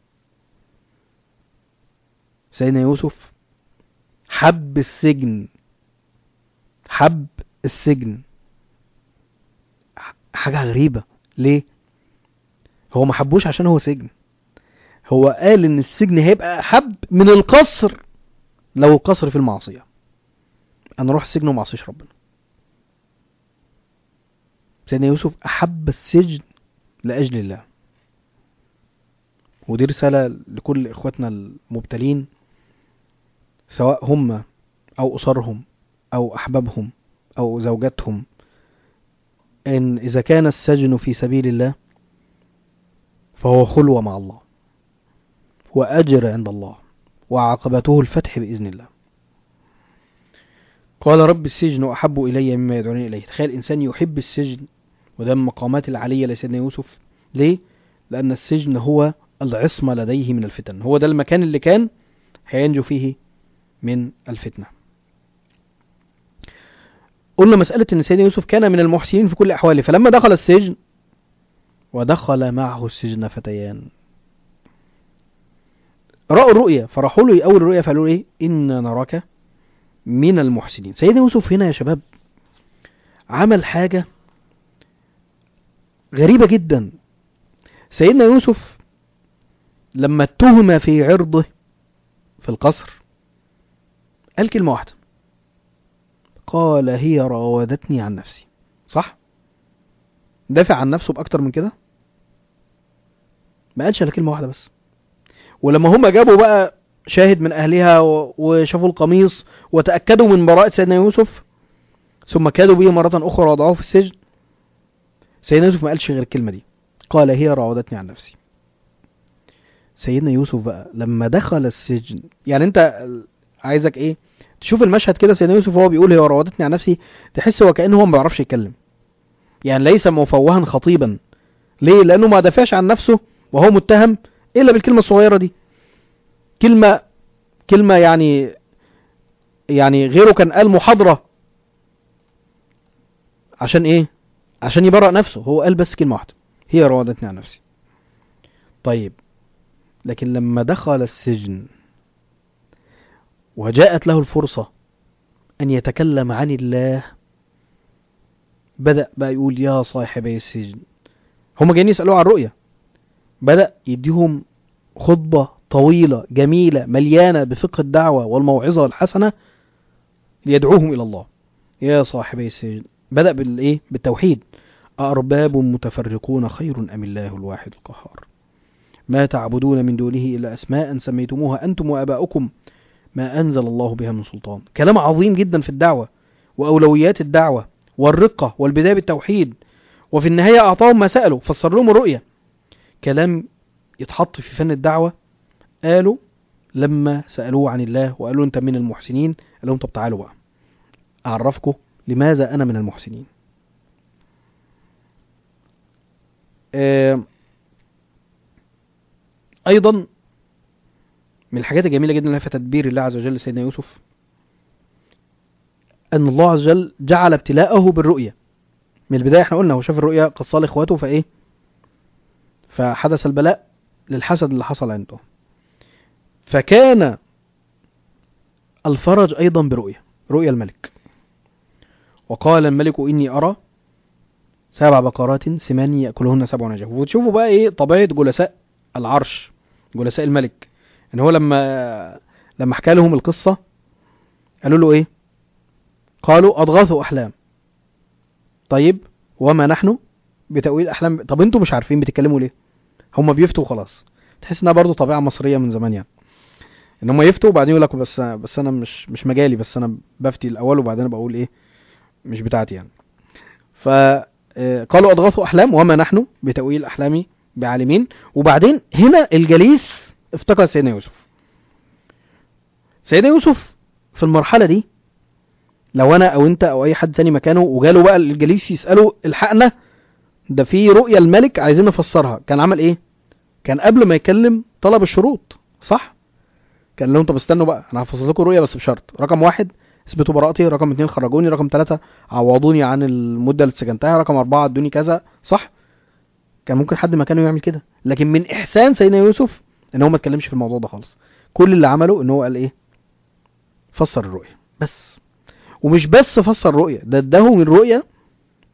سيدنا يوسف حب السجن حب السجن حاجة غريبة ليه هو ما حبوش عشان هو سجن هو قال ان السجن هيبقى احب من القصر لو القصر في المعصية انا اروح السجن وما اعصيش ربنا سيدنا يوسف احب السجن لاجل الله ودي رسالة لكل اخواتنا المبتلين سواء هم او اسرهم او احبابهم او زوجاتهم ان اذا كان السجن في سبيل الله فهو خلوة مع الله وأجر عند الله وعاقبته الفتح بإذن الله قال رب السجن أحب إلي مما يدعوني إليه تخيل إنسان يحب السجن وده من المقامات العالية لسيدنا يوسف ليه؟ لأن السجن هو العصمة لديه من الفتن هو ده المكان اللي كان هينجو فيه من الفتنة قلنا مسألة أن سيدنا يوسف كان من المحسنين في كل أحواله فلما دخل السجن ودخل معه السجن فتيان رأوا الرؤيا فراحوا له أول الرؤيا فقالوا إيه إنا نراك من المحسنين سيدنا يوسف هنا يا شباب عمل حاجة غريبة جدا سيدنا يوسف لما اتهم في عرضه في القصر قال كلمة واحدة قال هي راودتني عن نفسي صح دافع عن نفسه بأكتر من كده ما قالش الا كلمة واحدة بس ولما هم جابوا بقى شاهد من أهلها و- وشافوا القميص وتأكدوا من براءة سيدنا يوسف ثم كادوا به مرة أخرى وضعوه في السجن سيدنا يوسف ما قالش غير الكلمة دي قال هي راودتني عن نفسي سيدنا يوسف بقى لما دخل السجن يعني انت عايزك ايه تشوف المشهد كده سيدنا يوسف وهو بيقول هي راودتني عن نفسي تحس هو كأنه هو ما بيعرفش يتكلم يعني ليس مفوها خطيبا ليه لأنه ما دافعش عن نفسه وهو متهم إلا بالكلمة الصغيرة دي كلمة كلمة يعني يعني غيره كان قال محاضرة عشان ايه عشان يبرأ نفسه هو قال بس كلمة واحدة هي راودتني عن نفسي طيب لكن لما دخل السجن وجاءت له الفرصة أن يتكلم عن الله بدأ بقى يقول يا صاحبي السجن هما جايين يسألوه عن الرؤية بدأ يديهم خطبة طويلة جميلة مليانة بفقه الدعوة والموعظة الحسنة ليدعوهم إلى الله يا صاحبي السجن بدأ بالإيه بالتوحيد أأرباب متفرقون خير أم الله الواحد القهار ما تعبدون من دونه إلا أسماء سميتموها أنتم وآباؤكم ما أنزل الله بها من سلطان كلام عظيم جدا في الدعوة وأولويات الدعوة والرقة والبداية بالتوحيد وفي النهاية أعطاهم ما سألوا فسر لهم الرؤية كلام يتحط في فن الدعوة قالوا لما سألوه عن الله وقالوا أنت من المحسنين قال لهم طب تعالوا بقى أعرفكم لماذا أنا من المحسنين آه، أيضا من الحاجات الجميلة جدا اللي في تدبير الله عز وجل لسيدنا يوسف أن الله عز وجل جعل ابتلاءه بالرؤية من البداية احنا قلنا هو شاف الرؤيا قصة لإخواته فإيه فحدث البلاء للحسد اللي حصل عنده فكان الفرج أيضا برؤية رؤيا الملك وقال الملك إني أرى سبع بقرات سمان يأكلهن سبع نجاف وتشوفوا بقى إيه طبيعة جلساء العرش جلساء الملك إن هو لما لما حكى لهم القصة قالوا له إيه قالوا أضغاث أحلام طيب وما نحن بتأويل أحلام طب انتوا مش عارفين بتتكلموا ليه هم بيفتوا وخلاص تحس انها برضو طبيعة مصرية من زمان يعني ان هم يفتوا وبعدين يقول لك بس بس انا مش مش مجالي بس انا بفتي الاول وبعدين بقول ايه مش بتاعتي يعني ف آه، قالوا اضغاث احلام وما نحن بتأويل احلامي بعالمين وبعدين هنا الجليس افتكر سيدنا يوسف سيدنا يوسف في المرحلة دي لو انا او انت او اي حد تاني مكانه وجاله بقى الجليس يسأله الحقنا ده في رؤيا الملك عايزين نفسرها كان عمل ايه كان قبل ما يكلم طلب الشروط صح كان لهم طب استنوا بقى انا هفصل لكم رؤيا بس بشرط رقم واحد اثبتوا براءتي رقم اتنين خرجوني رقم ثلاثة عوضوني عن المدة اللي سجنتها رقم أربعة ادوني كذا صح كان ممكن حد مكانه يعمل كده لكن من إحسان سيدنا يوسف إن هو ما اتكلمش في الموضوع ده خالص كل اللي عمله إن هو قال إيه فسر الرؤية بس ومش بس فسر الرؤية ده اداهم الرؤية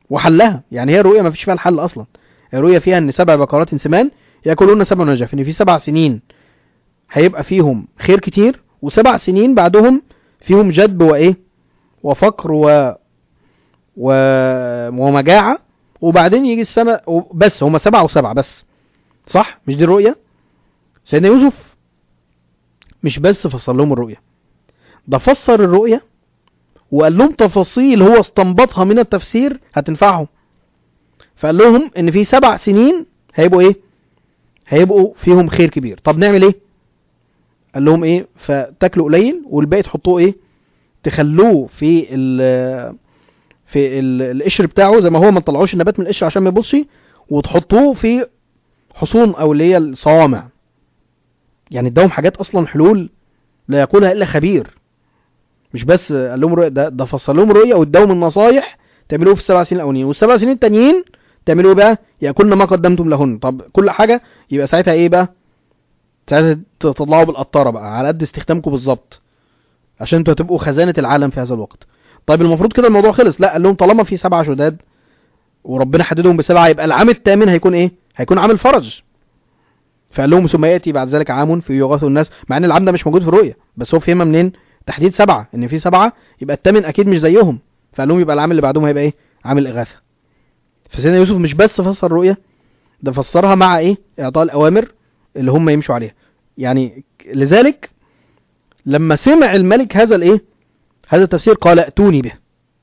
وحلها يعني هي الرؤية ما فيش فيها الحل أصلا الرؤية فيها إن سبع بقرات سمان يأكلون سبع نجف إن في سبع سنين هيبقى فيهم خير كتير وسبع سنين بعدهم فيهم جدب وإيه وفقر و... و... ومجاعة وبعدين يجي السنة بس هما سبعة وسبعة بس صح مش دي الرؤية سيدنا يوسف مش بس فسر لهم الرؤية ده فسر الرؤية وقال لهم تفاصيل هو استنبطها من التفسير هتنفعهم فقال لهم ان في سبع سنين هيبقوا ايه هيبقوا فيهم خير كبير طب نعمل ايه قال لهم ايه فتاكلوا قليل والباقي تحطوه ايه تخلوه في ال في ال- القشر بتاعه زي ما هو ما تطلعوش النبات من القشر عشان ما يبصش وتحطوه في حصون او اللي هي الصوامع يعني اداهم حاجات اصلا حلول لا يقولها الا خبير مش بس قال لهم رؤية ده, ده فصل لهم رؤيه واداهم النصايح تعملوه في السبع سنين الاولانيين والسبع سنين التانيين تعملوا ايه بقى ياكلن ما قدمتم لهن طب كل حاجه يبقى ساعتها ايه بقى ساعتها تطلعوا بالقطاره بقى على قد استخدامكم بالظبط عشان انتوا هتبقوا خزانه العالم في هذا الوقت طيب المفروض كده الموضوع خلص لا قال لهم طالما في سبعة شداد وربنا حددهم بسبعة يبقى العام الثامن هيكون ايه هيكون عام الفرج فقال لهم ثم ياتي بعد ذلك عام في يغاث الناس مع ان العام ده مش موجود في الرؤيه بس هو فهمها منين تحديد سبعة ان في سبعة يبقى الثامن اكيد مش زيهم فقال لهم يبقى العام اللي بعدهم هيبقى ايه عام الاغاثه فسيدنا يوسف مش بس فسر الرؤيه ده فسرها مع ايه اعطاء الاوامر اللي هم يمشوا عليها يعني لذلك لما سمع الملك هذا الايه هذا التفسير قال ائتوني به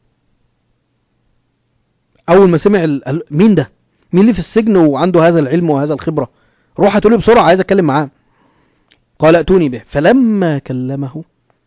اول ما سمع ال... ال- مين ده مين اللي في السجن وعنده هذا العلم وهذا الخبره روح هتقولي بسرعه عايز اتكلم معاه قال ائتوني به فلما كلمه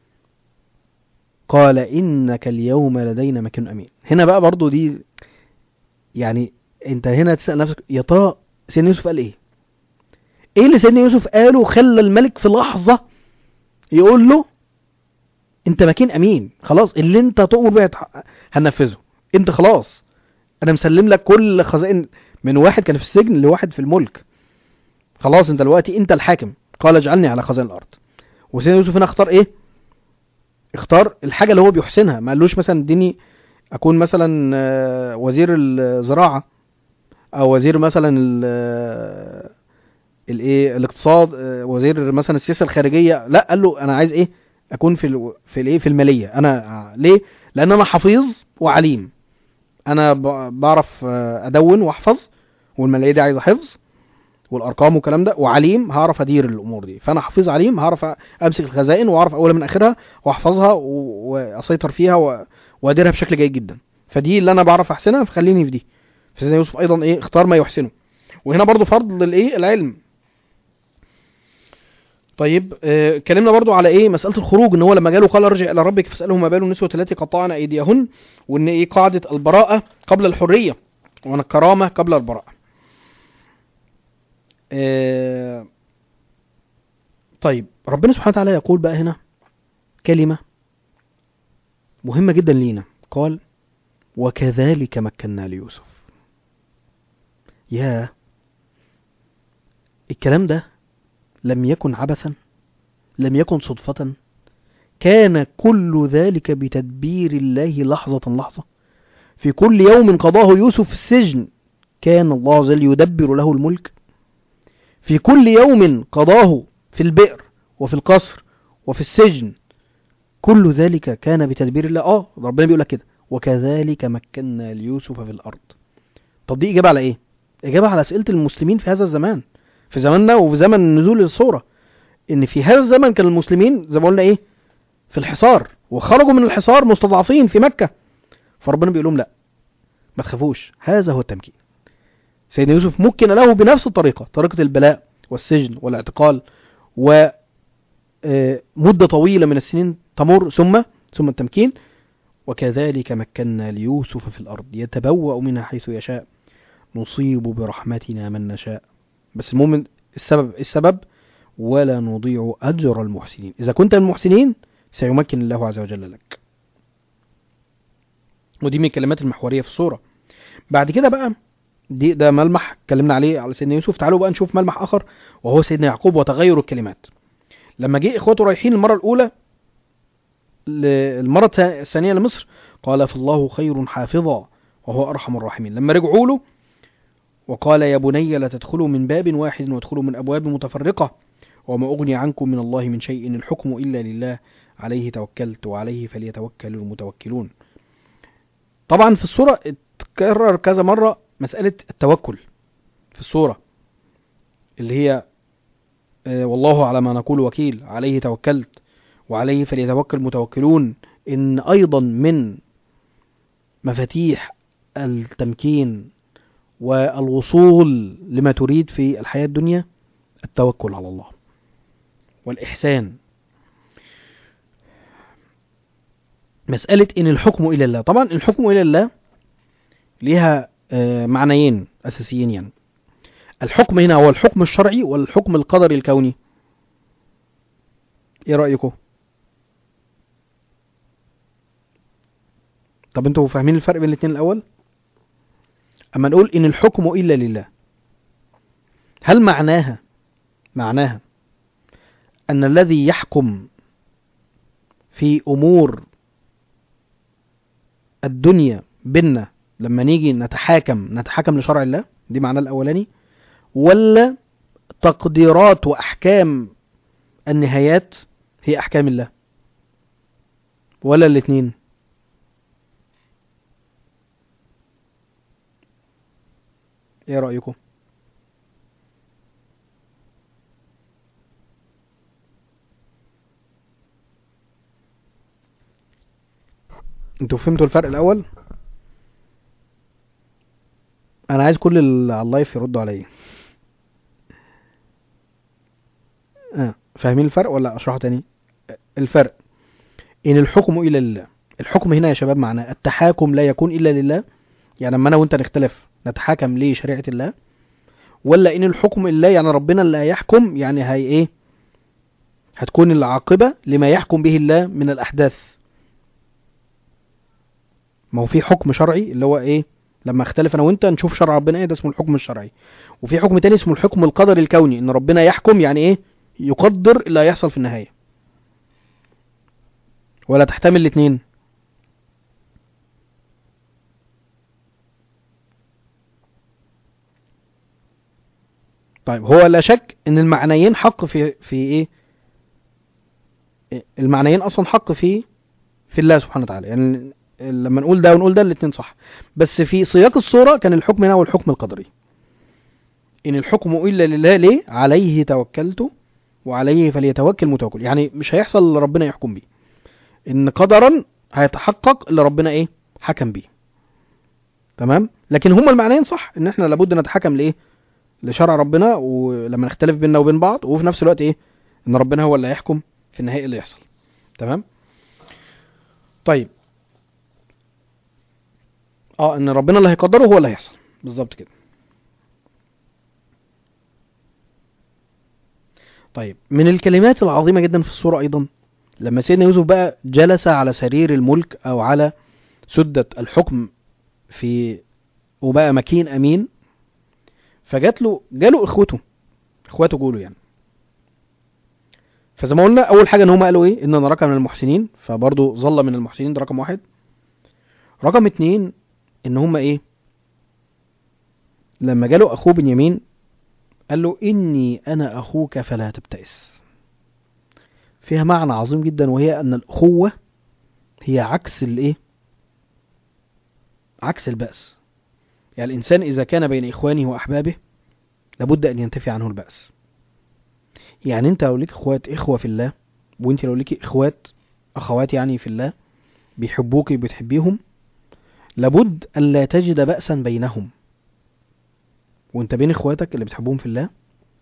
قال انك اليوم لدينا مكان امين هنا بقى برضو دي يعني انت هنا تسال نفسك يا ترى سيدنا يوسف قال ايه ايه اللي سيدنا يوسف قاله خلى الملك في لحظه يقول له انت مكين امين خلاص اللي انت تؤمر به هتح- هننفذه انت خلاص انا مسلم لك كل خزائن من واحد كان في السجن لواحد في الملك خلاص انت دلوقتي انت الحاكم قال اجعلني على خزائن الارض وسيدنا يوسف هنا اختار ايه اختار الحاجه اللي هو بيحسنها ما قالوش مثلا اديني اكون مثلا آه، وزير الزراعه او وزير مثلا ال- آه، الايه الاقتصاد آه، وزير مثلا السياسه الخارجيه لا قال له انا عايز ايه اكون في ال- في الايه في الماليه انا ليه لان انا حفيظ وعليم انا ب- بعرف آه، ادون واحفظ والماليه دي عايزه حفظ والارقام والكلام ده وعليم هعرف ادير الامور دي فانا حفيظ عليم هعرف امسك الخزائن واعرف اولها من اخرها واحفظها و- واسيطر فيها و- واديرها بشكل جيد جدا فدي اللي انا بعرف احسنها فخليني في دي فسيدنا يوسف ايضا ايه اختار ما يحسنه وهنا برضو فرض الايه العلم طيب آه، اتكلمنا برضو على ايه مساله الخروج ان هو لما جاله قال ارجع الى ربك فاساله ما بال النسوه التي قطعن ايديهن وان ايه قاعده البراءه قبل الحريه وان الكرامه قبل البراءه آه، طيب ربنا سبحانه وتعالى يقول بقى هنا كلمه مهمه جدا لينا قال وكذلك مكنا ليوسف يا الكلام ده لم يكن عبثا لم يكن صدفة كان كل ذلك بتدبير الله لحظة لحظة في كل يوم قضاه يوسف في السجن كان الله عز وجل يدبر له الملك في كل يوم قضاه في البئر وفي القصر وفي السجن كل ذلك كان بتدبير الله اه ربنا بيقول لك كده وكذلك مكنا ليوسف في الارض طب دي اجابه على ايه اجابه على اسئله المسلمين في هذا الزمان في زماننا وفي زمن نزول الصوره ان في هذا الزمن كان المسلمين زي ما قلنا ايه في الحصار وخرجوا من الحصار مستضعفين في مكه فربنا بيقول لهم لا ما تخافوش هذا هو التمكين سيدنا يوسف مكن له بنفس الطريقه طريقه البلاء والسجن والاعتقال و آه، مده طويله من السنين تمر ثم ثم التمكين وكذلك مكنا ليوسف في الأرض يتبوأ منها حيث يشاء نصيب برحمتنا من نشاء بس المؤمن السبب السبب ولا نضيع أجر المحسنين إذا كنت من المحسنين سيمكن الله عز وجل لك ودي من الكلمات المحورية في السورة بعد كده بقى دي ده ملمح اتكلمنا عليه على سيدنا يوسف تعالوا بقى نشوف ملمح آخر وهو سيدنا يعقوب وتغير الكلمات لما جه إخوته رايحين المرة الأولى ل- المرة الثانية لمصر قال فالله خير حافظا وهو أرحم الراحمين لما رجعوا له وقال يا بني لا تدخلوا من باب واحد وادخلوا من أبواب متفرقة وما أغني عنكم من الله من شيء إن الحكم إلا لله عليه توكلت وعليه فليتوكل المتوكلون طبعا في السورة اتكرر كذا مرة مسألة التوكل في السورة اللي هي آه، والله على ما نقول وكيل عليه توكلت وعليه فليتوكل المتوكلون إن أيضا من مفاتيح التمكين والوصول لما تريد في الحياة الدنيا التوكل على الله والإحسان مسألة إن الحكم إلى الله طبعا الحكم إلى الله ليها آه، معنيين أساسيين يعني الحكم هنا هو الحكم الشرعي والحكم القدري الكوني ايه رأيكم طب انتوا فاهمين الفرق بين الاثنين الاول اما نقول ان الحكم الا لله هل معناها معناها ان الذي يحكم في امور الدنيا بينا لما نيجي نتحاكم نتحاكم لشرع الله دي معناه الاولاني ولا تقديرات واحكام النهايات هي احكام الله ولا الاثنين ايه رايكم انتوا فهمتوا الفرق الاول انا عايز كل اللي على اللايف يردوا عليا آه. فاهمين الفرق ولا اشرحه تاني الفرق ان الحكم الى لله الحكم هنا يا شباب معناه التحاكم لا يكون الا لله يعني لما انا وانت نختلف نتحاكم لشريعه الله ولا ان الحكم لله يعني ربنا اللي هيحكم يعني هي ايه هتكون العاقبه لما يحكم به الله من الاحداث ما هو في حكم شرعي اللي هو ايه لما اختلف انا وانت نشوف شرع ربنا ايه ده اسمه الحكم الشرعي وفي حكم تاني اسمه الحكم القدري الكوني ان ربنا يحكم يعني ايه يقدر اللي هيحصل في النهايه ولا تحتمل الاثنين طيب هو لا شك ان المعنيين حق في في ايه المعنيين اصلا حق في في الله سبحانه وتعالى يعني لما نقول ده ونقول ده الاثنين صح بس في سياق الصورة كان الحكم هنا هو الحكم القدري إن الحكم إلا لله ليه عليه توكلت وعليه فليتوكل المتوكل يعني مش هيحصل اللي ربنا يحكم بيه إن قدرا هيتحقق اللي ربنا إيه حكم بيه تمام لكن هما المعنيين صح إن إحنا لابد نتحكم لإيه لشرع ربنا ولما نختلف بيننا وبين بعض وفي نفس الوقت إيه إن ربنا هو اللي هيحكم في النهاية اللي يحصل تمام طيب اه ان ربنا اللي هيقدره هو اللي هيحصل بالظبط كده طيب من الكلمات العظيمة جدا في السورة أيضا لما سيدنا يوسف بقى جلس على سرير الملك أو على سدة الحكم في وبقى مكين أمين فجات له جاله إخوته إخواته جوله يعني فزي ما قلنا أول حاجة إن هم قالوا إيه إن نراك من المحسنين فبرضه ظل من المحسنين ده رقم واحد رقم اتنين ان هم ايه لما جاله اخوه بنيامين قال له اني انا اخوك فلا تبتئس فيها معنى عظيم جدا وهي ان الاخوه هي عكس الايه عكس البأس يعني الانسان اذا كان بين اخوانه واحبابه لابد ان ينتفي عنه البأس يعني انت لو ليك اخوات اخوه في الله وانت لو ليك اخوات اخوات يعني في الله بيحبوك وبتحبيهم لابد ألا تجد بأسا بينهم وانت بين اخواتك اللي بتحبهم في الله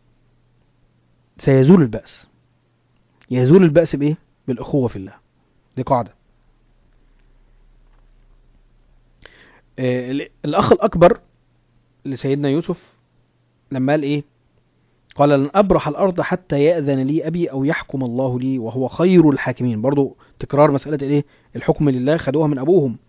سيزول البأس يزول البأس بإيه؟ بالأخوة في الله دي قاعدة آه الأخ الأكبر لسيدنا يوسف لما قال إيه قال لن أبرح الأرض حتى يأذن لي أبي أو يحكم الله لي وهو خير الحاكمين برضو تكرار مسألة الإيه الحكم لله خدوها من أبوهم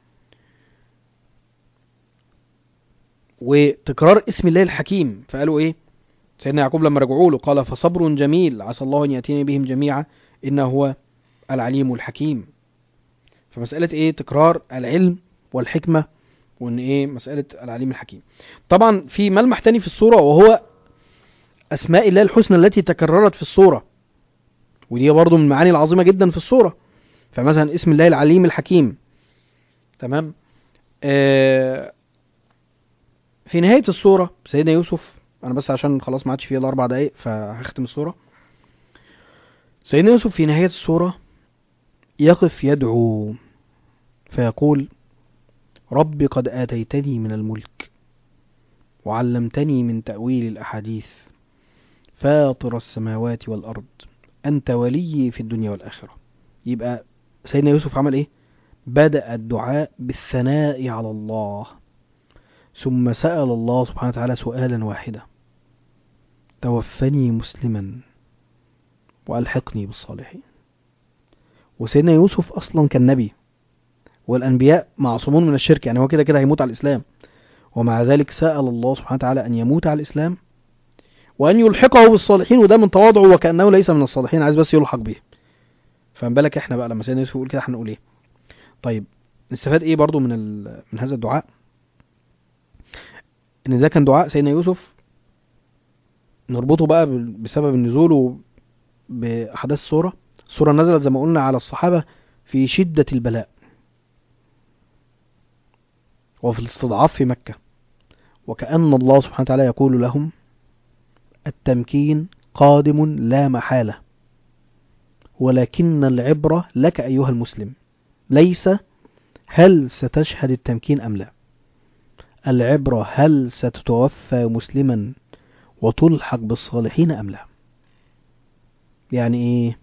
وتكرار اسم الله الحكيم فقالوا ايه سيدنا يعقوب لما رجعوا له قال فصبر جميل عسى الله ان ياتيني بهم جميعا انه هو العليم الحكيم فمسألة ايه تكرار العلم والحكمة وان ايه مساله العليم الحكيم طبعا في ملمح تاني في الصوره وهو اسماء الله الحسنى التي تكررت في الصوره ودي برضو من المعاني العظيمه جدا في الصوره فمثلا اسم الله العليم الحكيم تمام آه في نهايه الصوره سيدنا يوسف انا بس عشان خلاص ما عادش فيه الا اربع دقايق فهختم الصوره سيدنا يوسف في نهايه الصوره يقف يدعو فيقول رب قد آتيتني من الملك وعلمتني من تأويل الأحاديث فاطر السماوات والأرض أنت ولي في الدنيا والآخرة يبقى سيدنا يوسف عمل إيه؟ بدأ الدعاء بالثناء على الله ثم سأل الله سبحانه وتعالى سؤالا واحدا توفني مسلما وألحقني بالصالحين وسيدنا يوسف أصلا كان نبي والأنبياء معصومون من الشرك يعني هو كده كده هيموت على الإسلام ومع ذلك سأل الله سبحانه وتعالى أن يموت على الإسلام وأن يلحقه بالصالحين وده من تواضعه وكأنه ليس من الصالحين عايز بس يلحق به فما بالك احنا بقى لما سيدنا يوسف يقول كده هنقول ايه طيب نستفاد ايه برضو من ال... من هذا الدعاء ان ده كان دعاء سيدنا يوسف نربطه بقى بسبب النزول بأحداث السورة السورة نزلت زي ما قلنا على الصحابة في شدة البلاء وفي الاستضعاف في مكة وكأن الله سبحانه وتعالى يقول لهم التمكين قادم لا محالة ولكن العبرة لك أيها المسلم ليس هل ستشهد التمكين أم لا العبرة هل ستتوفى مسلما وتلحق بالصالحين أم لا يعني إيه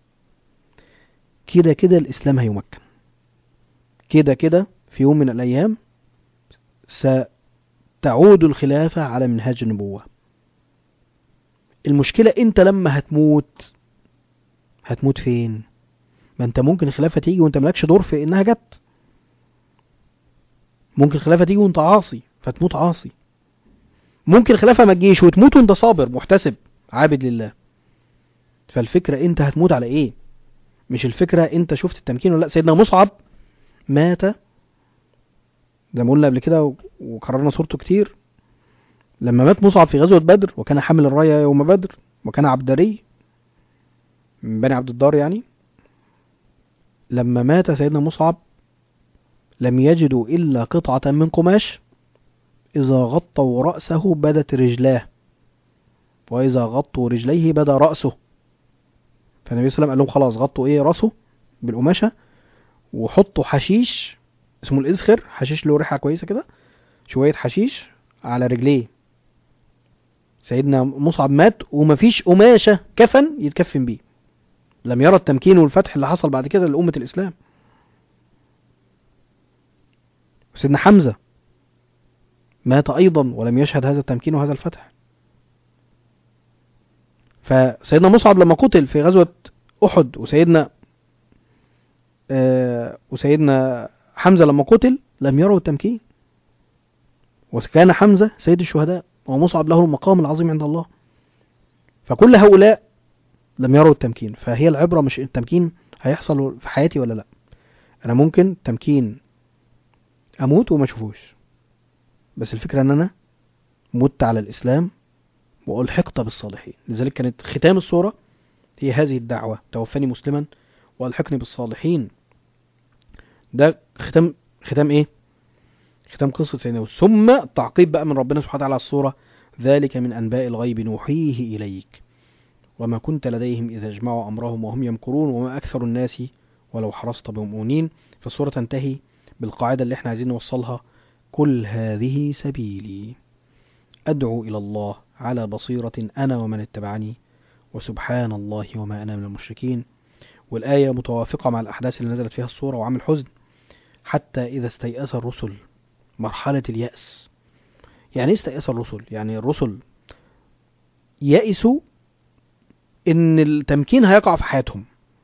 كده كده الإسلام هيمكن كده كده في يوم من الأيام ستعود الخلافة على منهاج النبوة المشكلة انت لما هتموت هتموت فين ما انت ممكن الخلافة تيجي وانت مالكش دور في انها جت ممكن الخلافة تيجي وانت عاصي فتموت عاصي ممكن الخلافة ما تجيش وتموت وانت صابر محتسب عابد لله فالفكرة انت هتموت على ايه مش الفكرة انت شفت التمكين ولا لا سيدنا مصعب مات زي ما قلنا قبل كده وكررنا صورته كتير لما مات مصعب في غزوة بدر وكان حامل الراية يوم بدر وكان عبدري من بني عبد الدار يعني لما مات سيدنا مصعب لم يجدوا إلا قطعة من قماش إذا غطوا رأسه بدت رجلاه وإذا غطوا رجليه بدا رأسه فالنبي صلى الله عليه وسلم قال لهم خلاص غطوا إيه رأسه بالقماشة وحطوا حشيش اسمه الإزخر حشيش له ريحة كويسة كده شوية حشيش على رجليه سيدنا مصعب مات ومفيش قماشة كفن يتكفن بيه لم يرى التمكين والفتح اللي حصل بعد كده لأمة الإسلام سيدنا حمزة مات أيضا ولم يشهد هذا التمكين وهذا الفتح فسيدنا مصعب لما قتل في غزوة أحد وسيدنا آه وسيدنا حمزة لما قتل لم يروا التمكين وكان حمزة سيد الشهداء ومصعب له المقام العظيم عند الله فكل هؤلاء لم يروا التمكين فهي العبرة مش التمكين هيحصل في حياتي ولا لا أنا ممكن تمكين أموت وما أشوفوش بس الفكرة أن أنا مت على الإسلام وألحقت بالصالحين لذلك كانت ختام الصورة هي هذه الدعوة توفني مسلما وألحقني بالصالحين ده ختام ختام إيه ختام قصة سيدنا ثم التعقيب بقى من ربنا سبحانه وتعالى على الصورة ذلك من أنباء الغيب نوحيه إليك وما كنت لديهم إذا اجمعوا أمرهم وهم يمكرون وما أكثر الناس ولو حرصت بمؤمنين فالصورة تنتهي بالقاعدة اللي احنا عايزين نوصلها كل هذه سبيلي أدعو إلى الله على بصيرة أنا ومن اتبعني وسبحان الله وما أنا من المشركين والآية متوافقة مع الأحداث اللي نزلت فيها الصورة وعام الحزن حتى إذا استيأس الرسل مرحلة اليأس يعني ايه استيأس الرسل يعني الرسل يأسوا ان التمكين هيقع في حياتهم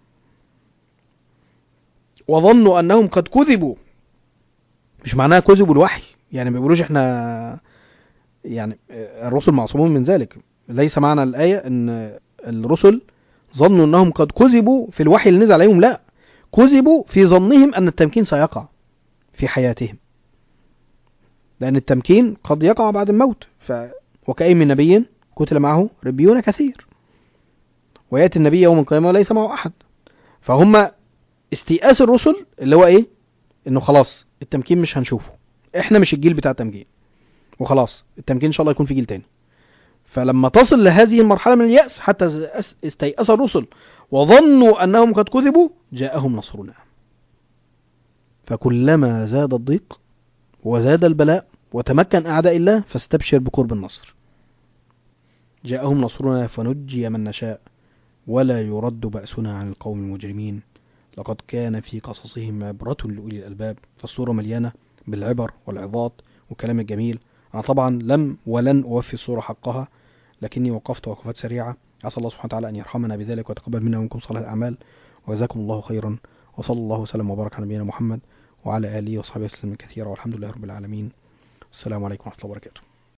وظنوا انهم قد كذبوا مش معناها كذبوا الوحي يعني ما بيقولوش احنا يعني الرسل معصومون من ذلك ليس معنى الآية ان الرسل ظنوا انهم قد كذبوا في الوحي اللي نزل عليهم لا كذبوا في ظنهم ان التمكين سيقع في حياتهم لأن التمكين قد يقع بعد الموت ف... وكأي من نبي قتل معه ربيون كثير ويأتي النبي يوم القيامة وليس معه أحد فهم استيئاس الرسل اللي هو إيه إنه خلاص التمكين مش هنشوفه إحنا مش الجيل بتاع التمكين وخلاص التمكين إن شاء الله يكون في جيل تاني فلما تصل لهذه المرحلة من اليأس حتى استيأس الرسل وظنوا أنهم قد كذبوا جاءهم نصرنا فكلما زاد الضيق وزاد البلاء وتمكن أعداء الله فاستبشر بقرب النصر جاءهم نصرنا فنجي من نشاء ولا يرد بأسنا عن القوم المجرمين لقد كان في قصصهم عبرة لأولي الألباب فالصورة مليانة بالعبر والعظات والكلام الجميل أنا طبعا لم ولن أوفي الصورة حقها لكني وقفت وقفات سريعة عسى الله سبحانه وتعالى أن يرحمنا بذلك ويتقبل منا ومنكم صالح الأعمال وجزاكم الله خيرا وصلى الله وسلم وبارك على نبينا محمد وعلى آله وصحبه وسلم كثيرا والحمد لله رب العالمين السلام عليكم ورحمة الله وبركاته